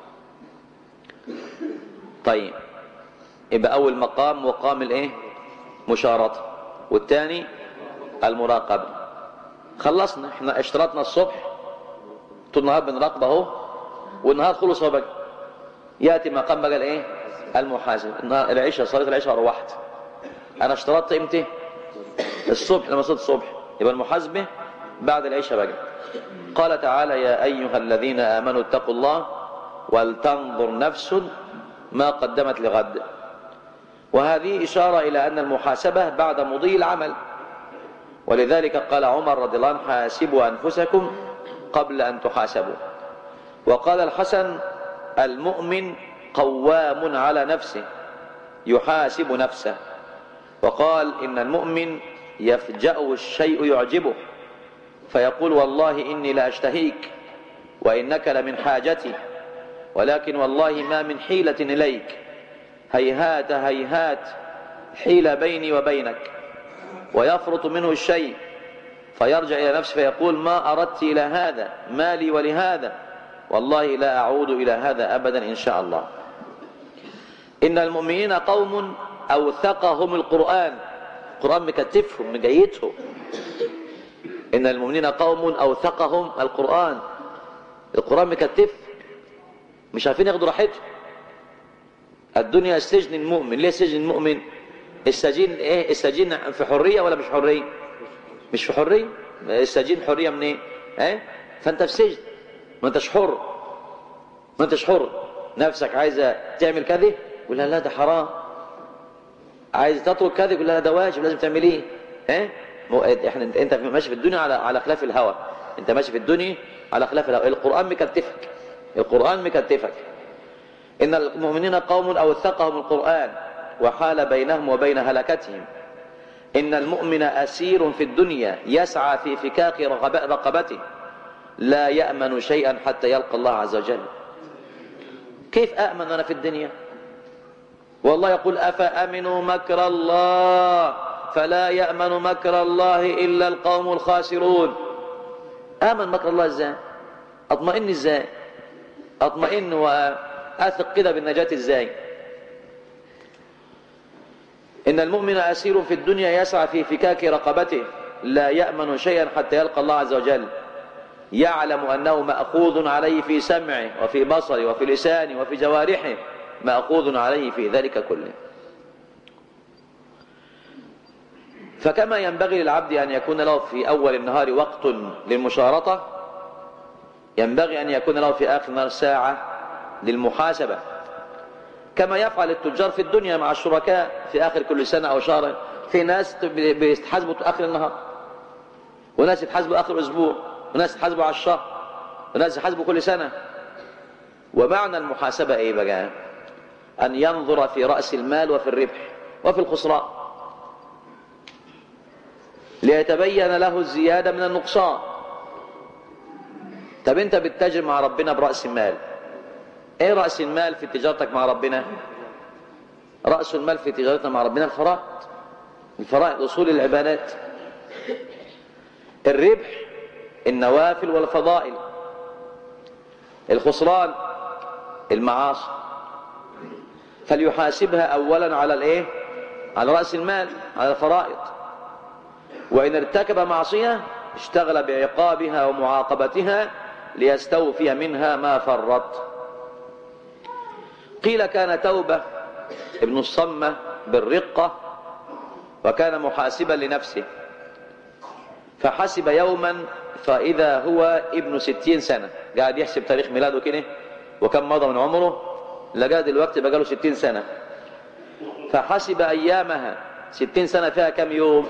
طيب يبقى اول مقام مقام الايه مشارطه والثاني المراقبه خلصنا احنا اشترطنا الصبح طول النهار بنراقب اهو والنهار خلص اهو بقى يأتي مقام بقى الايه المحاسب العشاء صلاة العشاء روحت انا اشترطت امتى الصبح لما صليت الصبح يبقى المحاسبة بعد العشاء بقى قال تعالى يا أيها الذين آمنوا اتقوا الله ولتنظر نفس ما قدمت لغد وهذه إشارة إلى أن المحاسبة بعد مضي العمل ولذلك قال عمر رضي الله عنه حاسبوا أنفسكم قبل أن تحاسبوا وقال الحسن المؤمن قوام على نفسه يحاسب نفسه وقال إن المؤمن يفجأه الشيء يعجبه فيقول والله إني لأشتهيك وإنك لمن حاجتي ولكن والله ما من حيلة إليك هيهات هيهات حيل بيني وبينك ويفرط منه الشيء فيرجع إلى نفسه فيقول ما أردت إلى هذا ما لي ولهذا والله لا أعود إلى هذا أبدا إن شاء الله إن المؤمنين قوم أوثقهم القرآن القرآن مكتفهم مجيتهم إن المؤمنين قوم أوثقهم القرآن القرآن مكتف مش عارفين ياخدوا راحتهم الدنيا سجن المؤمن ليه سجن المؤمن السجين ايه السجين في حرية ولا مش حرية مش في حرية السجين حرية منين ايه؟, ايه فانت في سجن ما انتش حر ما انتش حر نفسك عايزة تعمل كذا ولا لا ده حرام عايز تترك كذا يقول لا ده واجب لازم تعمليه ايه احنا انت ماشي في الدنيا على على خلاف الهوى انت ماشي في الدنيا على خلاف الهوى القرآن مكتفك القرآن مكتفك إن المؤمنين قوم أوثقهم القرآن وحال بينهم وبين هلكتهم إن المؤمن أسير في الدنيا يسعى في فكاك رقبته لا يأمن شيئا حتى يلقى الله عز وجل كيف أأمن أنا في الدنيا والله يقول أفأمنوا مكر الله فلا يأمن مكر الله إلا القوم الخاسرون آمن مكر الله ازاي اطمئن ازاي اطمئن واثق كده بالنجاة ازاي إن المؤمن أسير في الدنيا يسعى في فكاك رقبته لا يأمن شيئا حتى يلقى الله عز وجل يعلم أنه مأخوذ عليه في سمعه وفي بصره وفي لسانه وفي جوارحه مأخوذ عليه في ذلك كله فكما ينبغي للعبد أن يكون له في أول النهار وقت للمشارطة ينبغي أن يكون له في آخر النهار ساعة للمحاسبة كما يفعل التجار في الدنيا مع الشركاء في آخر كل سنة أو شهر في ناس بيتحاسبوا آخر النهار وناس يتحاسبوا آخر أسبوع وناس يتحاسبوا على الشهر وناس يتحاسبوا كل سنة ومعنى المحاسبة إيه بقى أن ينظر في رأس المال وفي الربح وفي الخسران ليتبين له الزيادة من النقصان طب انت بتتاجر مع ربنا برأس المال ايه رأس المال في تجارتك مع ربنا رأس المال في تجارتنا مع ربنا الفرائض الفرائض اصول العبادات الربح النوافل والفضائل الخسران المعاصي فليحاسبها اولا على الايه على رأس المال على الفرائض وإن ارتكب معصية اشتغل بعقابها ومعاقبتها ليستوفي منها ما فرط قيل كان توبة ابن الصمة بالرقة وكان محاسبا لنفسه فحسب يوما فإذا هو ابن ستين سنة قاعد يحسب تاريخ ميلاده كده وكم مضى من عمره لقى دلوقتي بقى له ستين سنة فحسب أيامها ستين سنة فيها كم يوم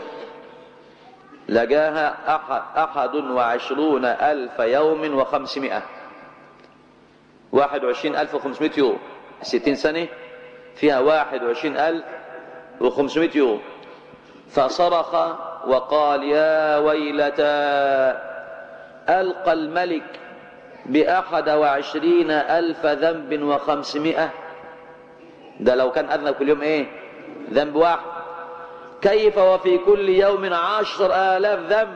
لقاها أحد, أحد وعشرون ألف يوم وخمسمائة واحد وعشرين ألف وخمسمائة يوم ستين سنة فيها واحد وعشرين ألف وخمسمائة يوم فصرخ وقال يا ويلتى ألقى الملك بأحد وعشرين ألف ذنب وخمسمائة ده لو كان أذنب كل يوم إيه ذنب واحد كيف وفي كل يوم عشر آلاف ذنب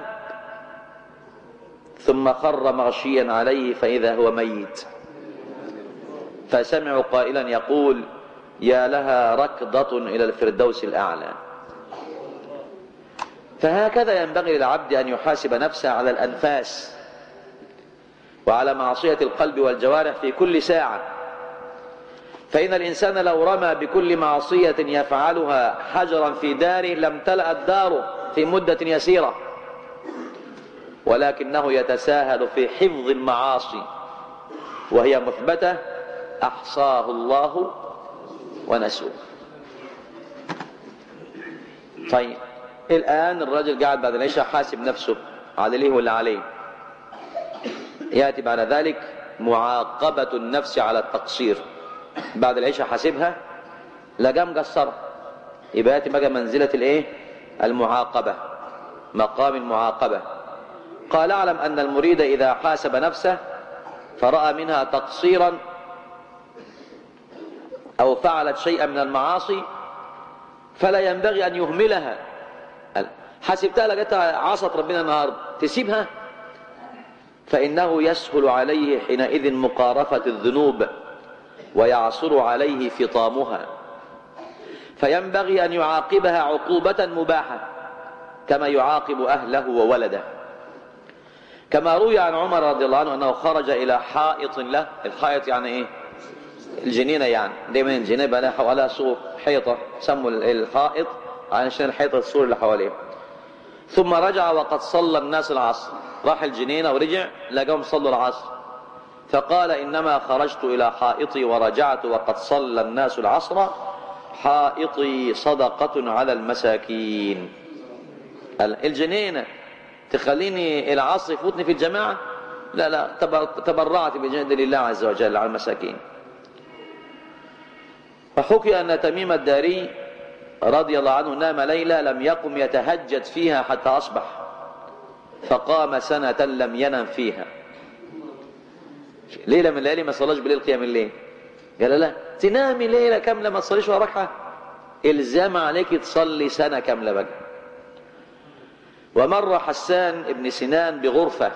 ثم خر مغشيا عليه فإذا هو ميت فسمعوا قائلا يقول يا لها ركضة إلى الفردوس الأعلى فهكذا ينبغي للعبد أن يحاسب نفسه على الأنفاس وعلى معصية القلب والجوارح في كل ساعة فإن الإنسان لو رمى بكل معصية يفعلها حجرا في داره لم تلأ الدار في مدة يسيرة ولكنه يتساهل في حفظ المعاصي وهي مثبتة أحصاه الله ونسوه طيب الآن الرجل قاعد بعد العشاء حاسب نفسه على ليه ولا عليه يأتي بعد ذلك معاقبة النفس على التقصير بعد العشاء حاسبها لقى مقصر يبقى يأتي بقى منزلة الايه المعاقبة مقام المعاقبة قال اعلم أن المريد إذا حاسب نفسه فرأى منها تقصيرا أو فعلت شيئا من المعاصي فلا ينبغي أن يهملها حسبتها لقيتها عصت ربنا النهارده تسيبها فإنه يسهل عليه حينئذ مقارفة الذنوب ويعصر عليه فطامها فينبغي أن يعاقبها عقوبة مباحة كما يعاقب أهله وولده كما روي عن عمر رضي الله عنه أنه خرج إلى حائط له الحائط يعني إيه الجنينة يعني دايما الجنينة بقى لها حواليها سور حيطة سموا الحائط عشان الحيطة السور اللي حواليه ثم رجع وقد صلى الناس العصر راح الجنينة ورجع لقاهم صلوا العصر فقال إنما خرجت إلى حائطي ورجعت وقد صلى الناس العصر حائطي صدقة على المساكين الجنينة تخليني العصر يفوتني في الجماعة لا لا تبرعت بجهد لله عز وجل على المساكين فحكي أن تميم الداري رضي الله عنه نام ليلة لم يقم يتهجد فيها حتى أصبح فقام سنة لم ينم فيها ليلة من الليالي ما صلاش بالليل قيام الليل قال لا تنامي ليلة كاملة ما تصليش ولا ركعة إلزام عليك تصلي سنة كاملة بقى ومر حسان ابن سنان بغرفة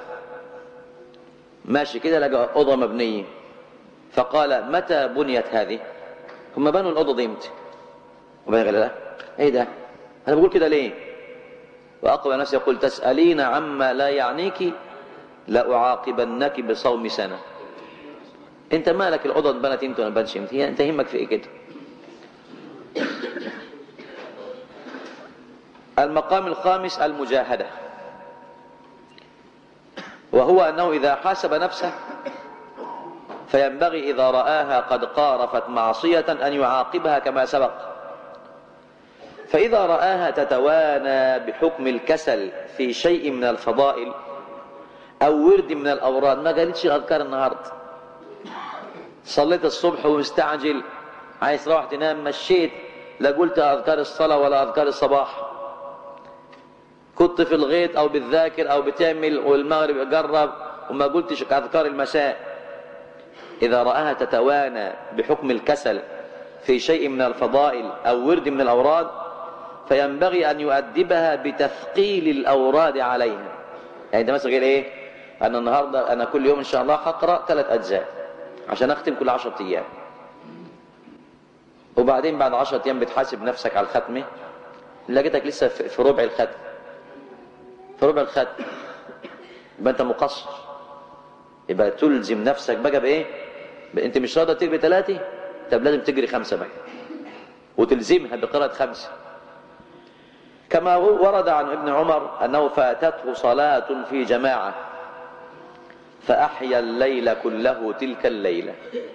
ماشي كده لقى أوضة مبنية فقال متى بنيت هذه هم بنوا الأوضة دي امتى وبعدين قال لا ايه ده انا بقول كده ليه واقوى نفسي يقول تسألين عما لا يعنيك لأعاقبنك بصوم سنة انت مالك الأوضة اتبنت انت ولا بنش انت يهمك في ايه كده المقام الخامس المجاهدة وهو أنه إذا حاسب نفسه فينبغي إذا رآها قد قارفت معصية أن يعاقبها كما سبق فإذا رآها تتوانى بحكم الكسل في شيء من الفضائل أو ورد من الأوراد ما قالتش أذكار النهاردة صليت الصبح ومستعجل عايز تروح تنام مشيت لا قلت أذكار الصلاة ولا أذكار الصباح كنت في الغيط أو بتذاكر أو بتعمل والمغرب قرب وما قلتش أذكار المساء إذا رآها تتوانى بحكم الكسل في شيء من الفضائل أو ورد من الأوراد فينبغي أن يؤدبها بتثقيل الأوراد عليها يعني ده مثلا غير إيه أنا النهاردة أنا كل يوم إن شاء الله هقرأ ثلاث أجزاء عشان أختم كل عشرة أيام وبعدين بعد عشرة أيام بتحاسب نفسك على الختمة لقيتك لسه في ربع الختم في ربع الختم يبقى أنت مقصر يبقى تلزم نفسك بقى بإيه انت مش راضي تجري ثلاثة طب لازم تجري خمسة بقى وتلزمها بقراءة خمسة كما ورد عن ابن عمر أنه فاتته صلاة في جماعة فأحيا الليل كله تلك الليلة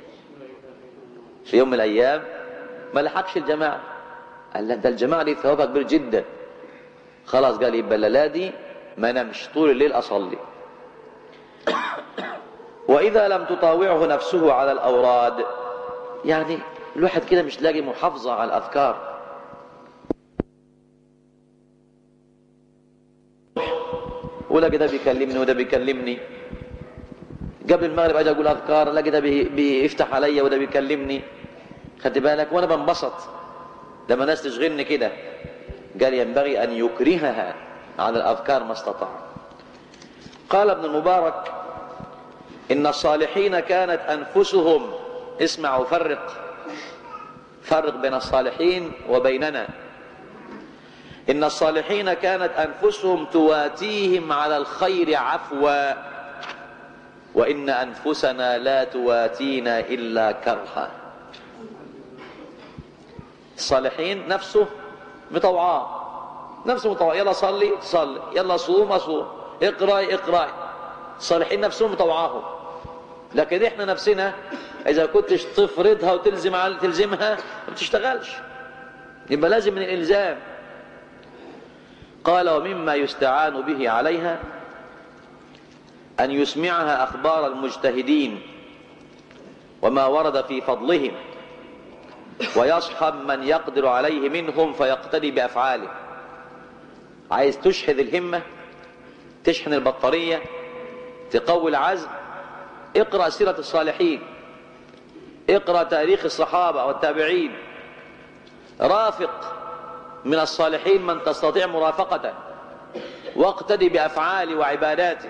في يوم من الأيام ما لحقش الجماعة قال لا ده الجماعة دي ثوابها كبير جدا خلاص قال يبقى الليلة دي ما نمش طول الليل أصلي وإذا لم تطاوعه نفسه على الأوراد يعني الواحد كده مش لاقي محافظة على الأذكار ولا ده بيكلمني وده بيكلمني قبل المغرب اجي اقول اذكار الاقي ده بيفتح عليا وده بيكلمني خدت بالك وانا بنبسط لما الناس تشغلني كده قال ينبغي ان يكرهها على الاذكار ما استطاع قال ابن المبارك إن الصالحين كانت أنفسهم اسمع وفرق فرق بين الصالحين وبيننا إن الصالحين كانت أنفسهم تواتيهم على الخير عفوا وإن أنفسنا لا تواتينا إلا كرها الصالحين نفسه مطوعاه نفسه مطوعاه يلا صلي صلي يلا صوم اصوم اقرا اقرا الصالحين نفسهم مطوعاهم لكن احنا نفسنا اذا كنتش تفرضها وتلزم على تلزمها ما بتشتغلش يبقى لازم من الالزام قال ومما يستعان به عليها ان يسمعها اخبار المجتهدين وما ورد في فضلهم ويصحب من يقدر عليه منهم فيقتدي بافعاله عايز تشحذ الهمه تشحن البطاريه تقوي العزم اقرا سيره الصالحين اقرا تاريخ الصحابه والتابعين رافق من الصالحين من تستطيع مرافقته واقتدي بافعاله وعباداته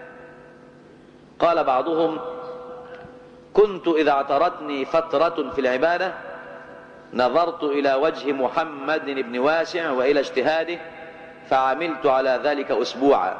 قال بعضهم كنت اذا اعترتني فتره في العباده نظرت الى وجه محمد بن واسع والى اجتهاده فعملت على ذلك اسبوعا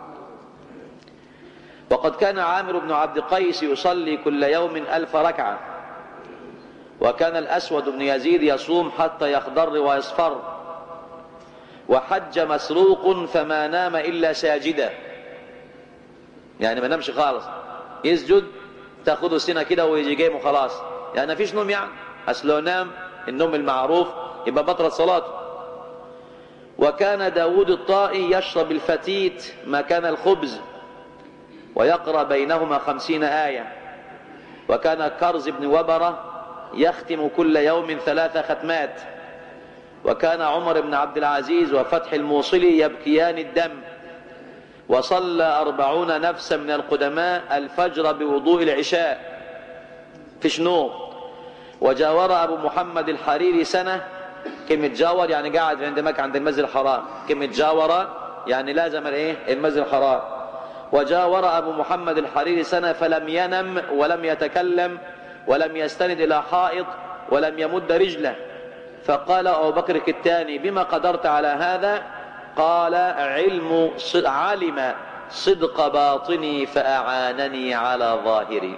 وقد كان عامر بن عبد قيس يصلي كل يوم ألف ركعة وكان الأسود بن يزيد يصوم حتى يخضر ويصفر وحج مسروق فما نام إلا ساجدا يعني ما نامش خالص يسجد تاخده سنة كده ويجي جاي وخلاص يعني ما فيش نوم يعني أصل لو نام النوم المعروف يبقى بطلت صلاته وكان داود الطائي يشرب الفتيت مكان الخبز ويقرأ بينهما خمسين آية وكان كرز بن وبرة يختم كل يوم ثلاث ختمات وكان عمر بن عبد العزيز وفتح الموصلي يبكيان الدم وصلى أربعون نفسا من القدماء الفجر بوضوء العشاء في شنو وجاور أبو محمد الحريري سنة كلمة جاور يعني قاعد عند مكة عند المسجد الحرام كلمة جاور يعني لازم الايه المسجد الحرام وجاور أبو محمد الحريري سنة فلم ينم ولم يتكلم ولم يستند إلى حائط ولم يمد رجله فقال أبو بكر الثاني بما قدرت على هذا قال علم علم صدق باطني فأعانني على ظاهري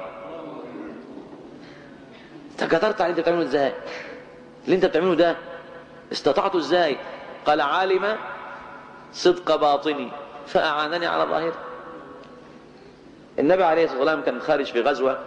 انت قدرت على اللي انت بتعمله ازاي اللي انت بتعمله ده استطعته ازاي قال عالم صدق باطني فأعانني على ظاهري النبي عليه الصلاة والسلام كان خارج في غزوة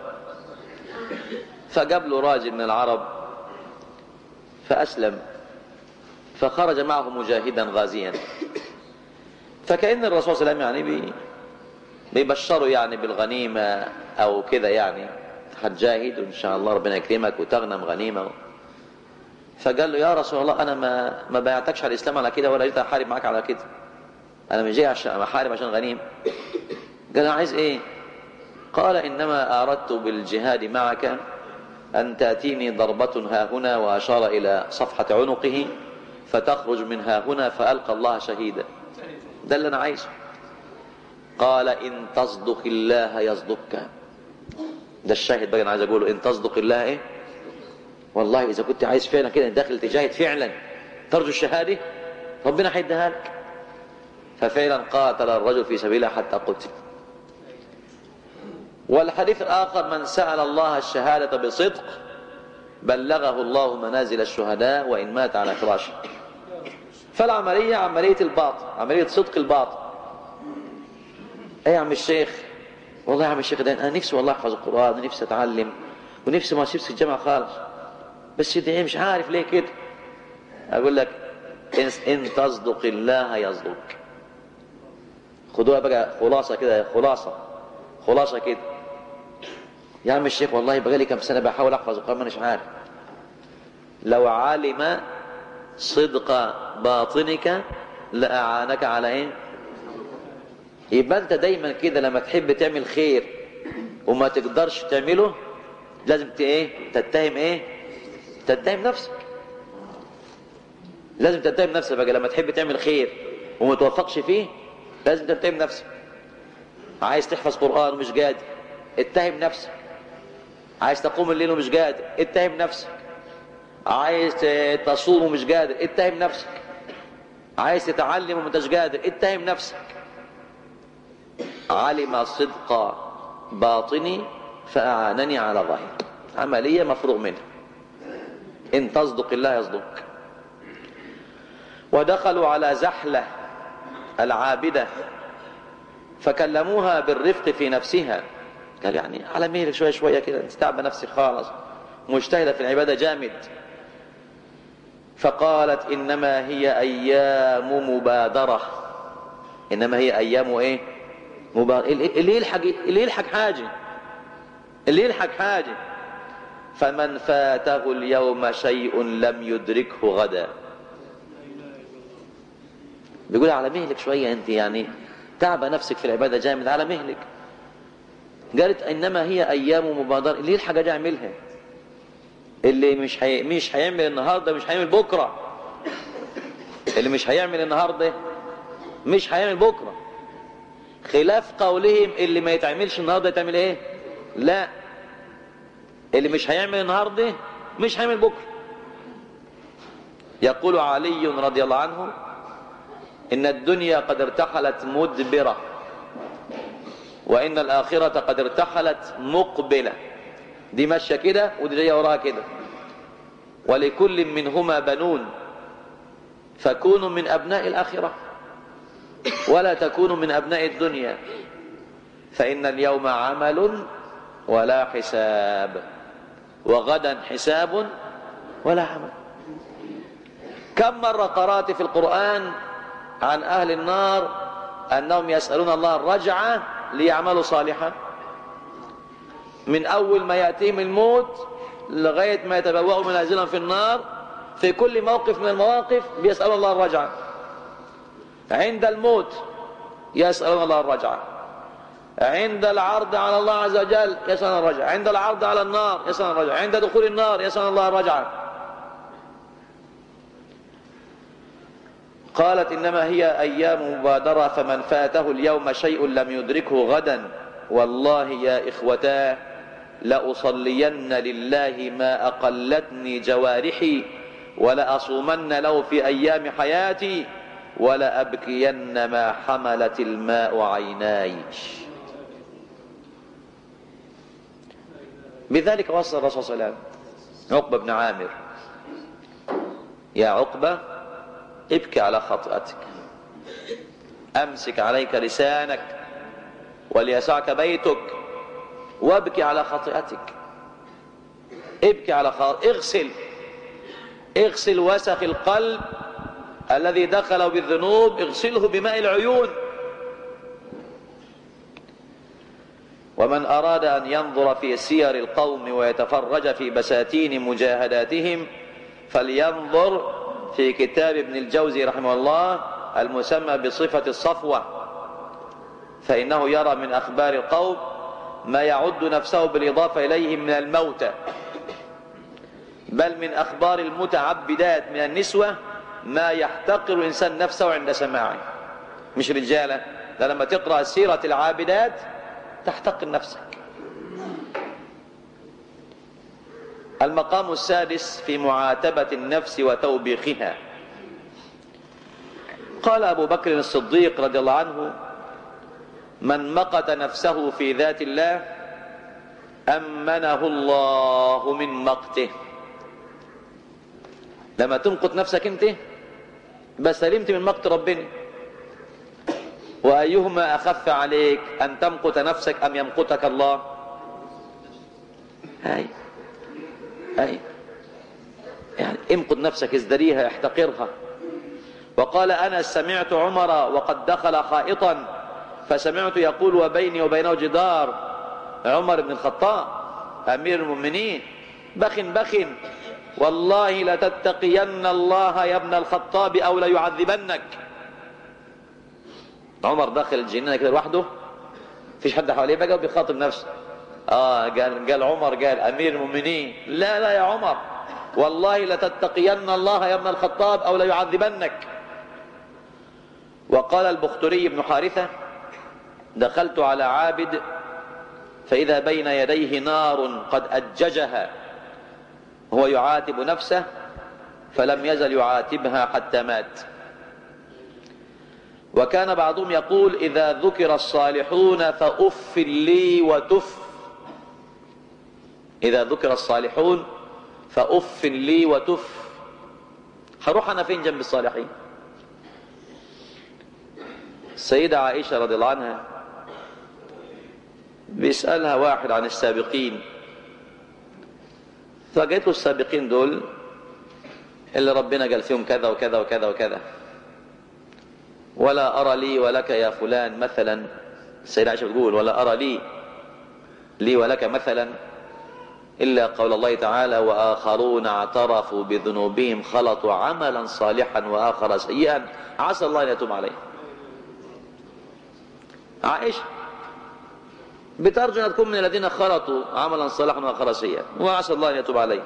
فجاب له راجل من العرب فأسلم فخرج معه مجاهدا غازيا فكأن الرسول صلى الله عليه وسلم يعني بي بيبشره يعني بالغنيمة أو كذا يعني هتجاهد وإن شاء الله ربنا يكرمك وتغنم غنيمة فقال له يا رسول الله أنا ما ما بايعتكش على الإسلام على كده ولا جيت أحارب معاك على كده أنا مش جاي عشان أحارب عشان غنيم قال أنا عايز إيه قال إنما أردت بالجهاد معك أن تأتيني ضربة ها هنا وأشار إلى صفحة عنقه فتخرج من ها هنا فألقى الله شهيدا ده اللي أنا عايزه قال إن تصدق الله يصدقك ده الشاهد بقى أنا عايز أقوله إن تصدق الله إيه والله إذا كنت عايز فعلا كده داخل تجاهد فعلا ترجو الشهادة ربنا هيديها لك ففعلا قاتل الرجل في سبيله حتى قتل والحديث الآخر من سأل الله الشهادة بصدق بلغه الله منازل الشهداء وإن مات على فراشه فالعملية عملية الباطن عملية صدق الباطن ايه يا عم الشيخ والله يا عم الشيخ ده انا نفسي والله احفظ القرآن ونفسي اتعلم ونفسي ما اسيبش الجامعة خالص بس ده ايه مش عارف ليه كده اقول لك ان, إن تصدق الله يصدق خدوها بقى خلاصة كده خلاصة خلاصة كده يا عم الشيخ والله بقالي كم سنة بحاول أحفظ القرآن مانيش عارف لو علم صدق باطنك لأعانك على إيه يبقى أنت دايما كده لما تحب تعمل خير وما تقدرش تعمله لازم إيه تتهم إيه تتهم نفسك لازم تتهم نفسك بقى لما تحب تعمل خير وما توفقش فيه لازم تتهم نفسك عايز تحفظ قرآن ومش قادر اتهم نفسك عايز تقوم الليل ومش قادر اتهم نفسك عايز تصوم ومش قادر اتهم نفسك عايز تتعلم ومش قادر اتهم نفسك علم صدق باطني فأعانني على ظاهر عملية مفروغ منها إن تصدق الله يصدق ودخلوا على زحلة العابدة فكلموها بالرفق في نفسها قال يعني على مهلك شوية شوية كده تستعب نفسي خالص مجتهدة في العبادة جامد فقالت إنما هي أيام مبادرة إنما هي أيام إيه مبادرة اللي يلحق اللي يلحق حاجة اللي يلحق حاجة فمن فاته اليوم شيء لم يدركه غدا بيقول على مهلك شوية أنت يعني تعب نفسك في العبادة جامد على مهلك قالت إنما هي أيام مبادرة اللي يلحق أجي أعملها اللي مش هي... مش هيعمل النهارده مش هيعمل بكره اللي مش هيعمل النهارده مش هيعمل بكره خلاف قولهم اللي ما يتعملش النهارده يتعمل ايه لا اللي مش هيعمل النهارده مش هيعمل بكره يقول علي رضي الله عنه ان الدنيا قد ارتحلت مدبره وان الاخره قد ارتحلت مقبله دي ماشيه كده ودي جايه وراها كده ولكل منهما بنون فكونوا من ابناء الاخره ولا تكونوا من ابناء الدنيا فان اليوم عمل ولا حساب وغدا حساب ولا عمل كم مره قرات في القران عن اهل النار انهم يسالون الله الرجعه ليعملوا صالحا من أول ما يأتيهم الموت لغاية ما يتبوأوا منازلا في النار في كل موقف من المواقف بيسألون الله الرجعة عند الموت يسألون الله الرجعة عند العرض على الله عز وجل يسألون الرجعة عند العرض على النار يسألون الرجعة عند دخول النار يسألون الله الرجعة قالت إنما هي أيام مبادرة فمن فاته اليوم شيء لم يدركه غدا والله يا إخوتاه لأصلين لله ما أقلتني جوارحي ولأصومن له في أيام حياتي ولأبكين ما حملت الماء عيناي بذلك وصل الرسول صلى الله عليه وسلم عقبة بن عامر يا عقبة ابكي على خطأتك أمسك عليك لسانك وليسعك بيتك وابكي على خطيئتك ابكي على خطيئتك اغسل اغسل وسخ القلب الذي دخل بالذنوب اغسله بماء العيون ومن أراد أن ينظر في سير القوم ويتفرج في بساتين مجاهداتهم فلينظر في كتاب ابن الجوزي رحمه الله المسمى بصفة الصفوة فإنه يرى من أخبار القوم ما يعد نفسه بالإضافة إليهم من الموتى بل من أخبار المتعبدات من النسوة ما يحتقر الإنسان نفسه عند سماعه مش رجالة ده لما تقرأ سيرة العابدات تحتقر نفسك المقام السادس في معاتبة النفس وتوبيخها قال أبو بكر الصديق رضي الله عنه من مقت نفسه في ذات الله أمنه الله من مقته لما تمقت نفسك انت بس سلمت من مقت ربنا وأيهما أخف عليك أن تمقت نفسك أم يمقتك الله هاي هاي يعني امقت نفسك ازدريها احتقرها وقال أنا سمعت عمر وقد دخل خائطا فسمعت يقول وبيني وبينه جدار عمر بن الخطاب أمير المؤمنين بخ بخ والله لتتقين الله يا ابن الخطاب أو ليعذبنك عمر دخل الجنينة كده لوحده فيش حد حواليه بقى وبيخاطب نفسه اه قال قال عمر قال امير المؤمنين لا لا يا عمر والله لتتقين الله يا ابن الخطاب او ليعذبنك وقال البختري بن حارثه دخلت على عابد فإذا بين يديه نار قد أججها هو يعاتب نفسه فلم يزل يعاتبها حتى مات وكان بعضهم يقول إذا ذكر الصالحون فأف لي وتف إذا ذكر الصالحون فأف لي وتف هروح أنا فين جنب الصالحين السيدة عائشة رضي الله عنها بيسألها واحد عن السابقين فقالت له السابقين دول اللي ربنا قال فيهم كذا وكذا وكذا وكذا ولا أرى لي ولك يا فلان مثلا السيدة عائشة بتقول ولا أرى لي لي ولك مثلا إلا قول الله تعالى وآخرون اعترفوا بذنوبهم خلطوا عملا صالحا وآخر سيئا عسى الله أن يتوب عليه عائشة بترجو أن تكون من الذين خلطوا عملا صالحا وآخر سيئا وعسى الله أن يتوب عليه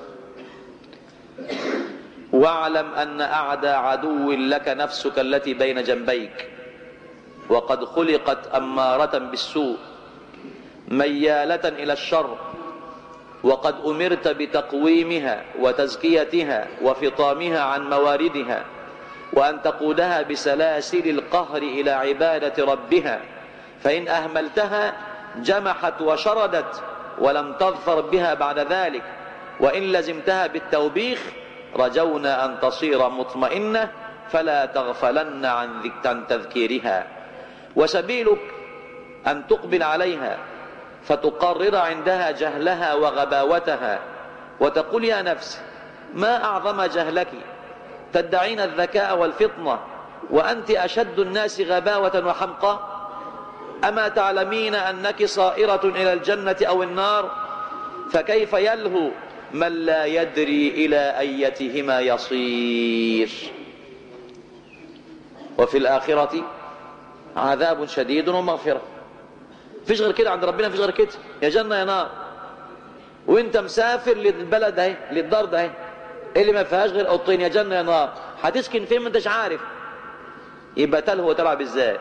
واعلم أن أعدى عدو لك نفسك التي بين جنبيك وقد خلقت أمارة بالسوء ميالة إلى الشر وقد أمرت بتقويمها وتزكيتها وفطامها عن مواردها وأن تقودها بسلاسل القهر إلى عبادة ربها فإن أهملتها جمحت وشردت ولم تظفر بها بعد ذلك وإن لزمتها بالتوبيخ رجونا أن تصير مطمئنة فلا تغفلن عن عن تذكيرها وسبيلك أن تقبل عليها فتقرر عندها جهلها وغباوتها وتقول يا نفس ما أعظم جهلك تدعين الذكاء والفطنة وأنت أشد الناس غباوة وحمقى أما تعلمين أنك صائرة إلى الجنة أو النار فكيف يلهو من لا يدري إلى أيتهما يصير وفي الآخرة عذاب شديد ومغفرة فيش غير كده عند ربنا فيش غير كده يا جنة يا نار وانت مسافر للبلد اهي للدار ده اهي اللي ما فيهاش غير اوضتين يا جنة يا نار هتسكن فين ما انتش عارف يبقى تلهو وتلعب ازاي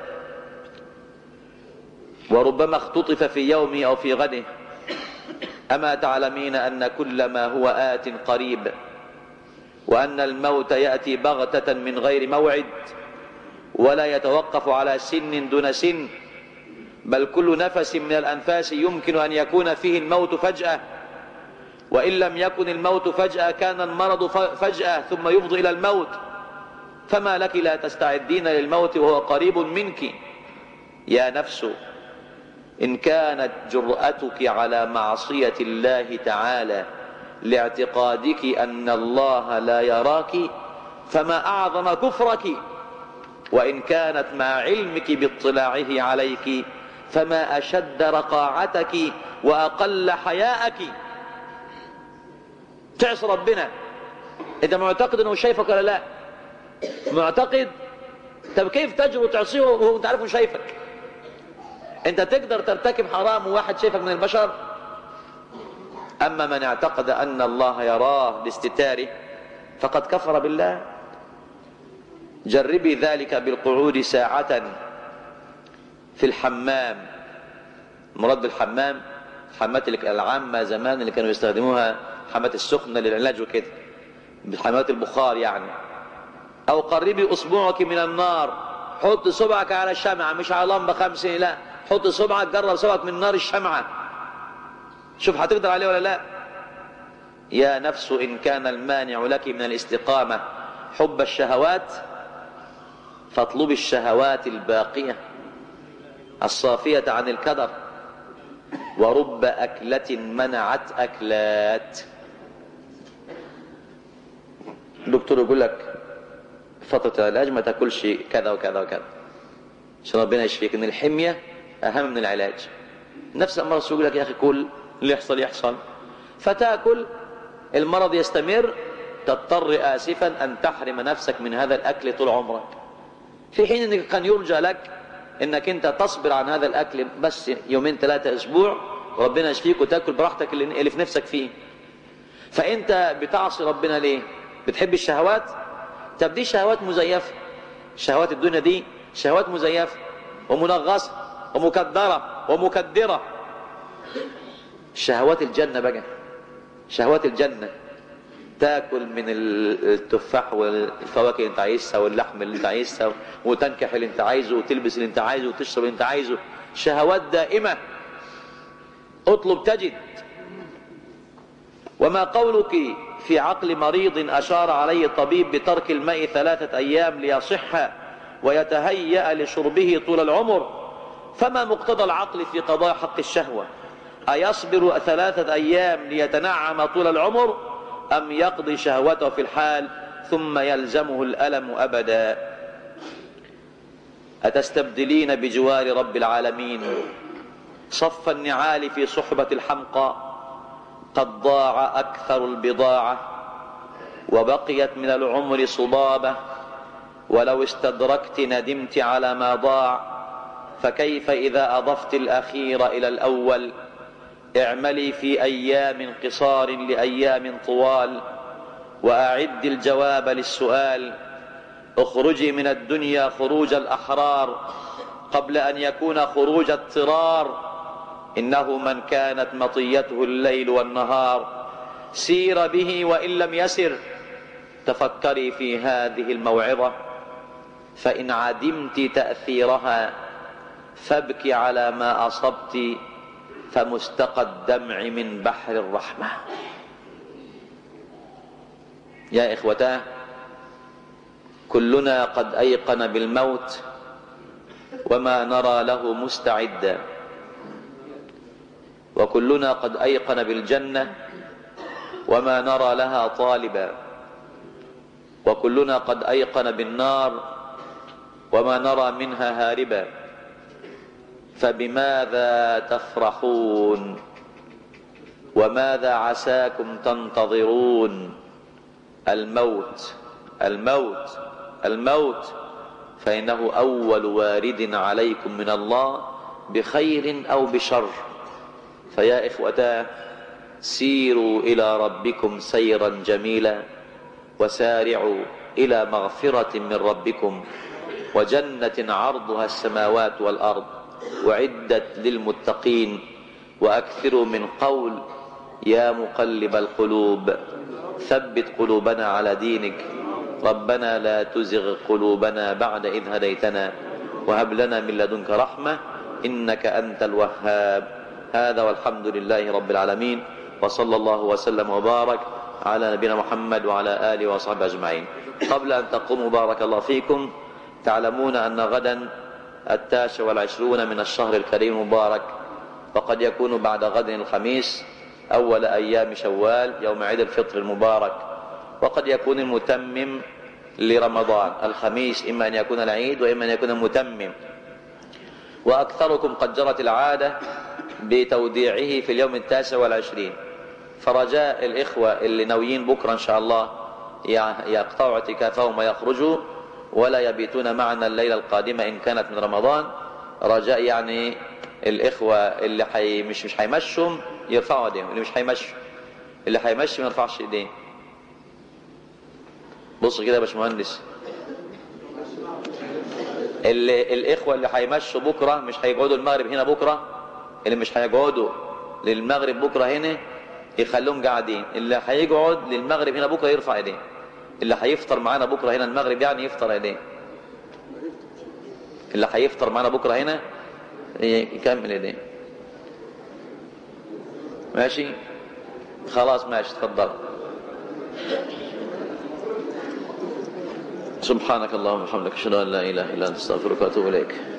وربما اختطف في يومه او في غده أما تعلمين أن كل ما هو آت قريب وأن الموت يأتي بغتة من غير موعد ولا يتوقف على سن دون سن بل كل نفس من الأنفاس يمكن أن يكون فيه الموت فجأة وإن لم يكن الموت فجأة كان المرض فجأة ثم يفضي إلى الموت فما لك لا تستعدين للموت وهو قريب منك يا نفس إن كانت جرأتك على معصية الله تعالى لاعتقادك أن الله لا يراك فما أعظم كفرك وإن كانت مع علمك باطلاعه عليك فما أشد رقاعتك وأقل حياءك تعصي ربنا أنت معتقد أنه شايفك ولا لا معتقد طب كيف تجرؤ تعصيه وهو تعرف شايفك انت تقدر ترتكب حرام وواحد شايفك من البشر اما من اعتقد ان الله يراه لاستتاره فقد كفر بالله جربي ذلك بالقعود ساعة في الحمام مراد بالحمام الحمامات العامة زمان اللي كانوا يستخدموها حمامات السخنة للعلاج وكده بحمامات البخار يعني او قربي اصبعك من النار حط صبعك على الشمعة مش على لمبة خمسين لا حط صبعك جرب صبعك من نار الشمعة شوف هتقدر عليه ولا لا يا نفس إن كان المانع لك من الاستقامة حب الشهوات فاطلب الشهوات الباقية الصافية عن الكدر ورب أكلة منعت أكلات الدكتور يقول لك فترة العلاج ما تاكلش كذا وكذا وكذا عشان ربنا يشفيك ان الحمية اهم من العلاج نفس الامر يقول لك يا اخي كل اللي يحصل يحصل فتاكل المرض يستمر تضطر اسفا ان تحرم نفسك من هذا الاكل طول عمرك في حين انك كان يرجى لك انك انت تصبر عن هذا الاكل بس يومين ثلاثة اسبوع وربنا يشفيك وتاكل براحتك اللي في نفسك فيه فانت بتعصي ربنا ليه بتحب الشهوات طب دي شهوات مزيفة شهوات الدنيا دي شهوات مزيفة ومنغصة ومكدرة ومكدرة شهوات الجنة بقى شهوات الجنة تاكل من التفاح والفواكه اللي انت عايزها واللحم اللي انت عايزها وتنكح اللي انت عايزه وتلبس اللي انت عايزه وتشرب اللي انت عايزه شهوات دائمة اطلب تجد وما قولك في عقل مريض أشار عليه الطبيب بترك الماء ثلاثة أيام ليصح ويتهيأ لشربه طول العمر فما مقتضى العقل في قضاء حق الشهوة أيصبر ثلاثة أيام ليتنعم طول العمر أم يقضي شهوته في الحال ثم يلزمه الألم أبدا أتستبدلين بجوار رب العالمين صف النعال في صحبة الحمقى قد ضاع أكثر البضاعة وبقيت من العمر صبابة ولو استدركت ندمت على ما ضاع فكيف إذا أضفت الأخير إلى الأول اعملي في أيام قصار لأيام طوال وأعد الجواب للسؤال اخرجي من الدنيا خروج الأحرار قبل أن يكون خروج اضطرار إنه من كانت مطيته الليل والنهار سير به وإن لم يسر تفكري في هذه الموعظة فإن عدمت تأثيرها فابكي على ما أصبت فمستقى الدمع من بحر الرحمة يا إخوتاه كلنا قد أيقن بالموت وما نرى له مستعدا وكلنا قد أيقن بالجنة وما نرى لها طالبا وكلنا قد أيقن بالنار وما نرى منها هاربا فبماذا تفرحون وماذا عساكم تنتظرون الموت الموت الموت فإنه أول وارد عليكم من الله بخير أو بشر فيا إخوتاه سيروا إلى ربكم سيرا جميلا وسارعوا إلى مغفرة من ربكم وجنة عرضها السماوات والأرض وعدت للمتقين وأكثروا من قول يا مقلب القلوب ثبت قلوبنا على دينك ربنا لا تزغ قلوبنا بعد إذ هديتنا وهب لنا من لدنك رحمة إنك أنت الوهاب هذا والحمد لله رب العالمين وصلى الله وسلم وبارك على نبينا محمد وعلى آله وصحبه أجمعين قبل أن تقوموا بارك الله فيكم تعلمون أن غدا التاسع والعشرون من الشهر الكريم المبارك وقد يكون بعد غد الخميس أول أيام شوال يوم عيد الفطر المبارك وقد يكون المتمم لرمضان الخميس إما أن يكون العيد وإما أن يكون المتمم وأكثركم قد جرت العادة بتوديعه في اليوم التاسع والعشرين فرجاء الإخوة اللي ناويين بكرة إن شاء الله يقطعوا اعتكافهم ويخرجوا ولا يبيتون معنا الليلة القادمة إن كانت من رمضان رجاء يعني الإخوة اللي حي مش مش هيمشوا يرفعوا ايديهم اللي مش هيمشوا اللي هيمشي ما يرفعش ايديه بص كده يا باشمهندس اللي الإخوة اللي هيمشوا بكرة مش هيقعدوا المغرب هنا بكرة اللي مش هيقعدوا للمغرب بكرة هنا يخلوهم قاعدين اللي هيقعد للمغرب هنا بكرة يرفع ايديه اللي هيفطر معانا بكرة هنا المغرب يعني يفطر ايديه اللي هيفطر معانا بكرة هنا يكمل ايديه ماشي خلاص ماشي تفضل سبحانك اللهم وبحمدك اشهد ان لا اله الا انت استغفرك واتوب اليك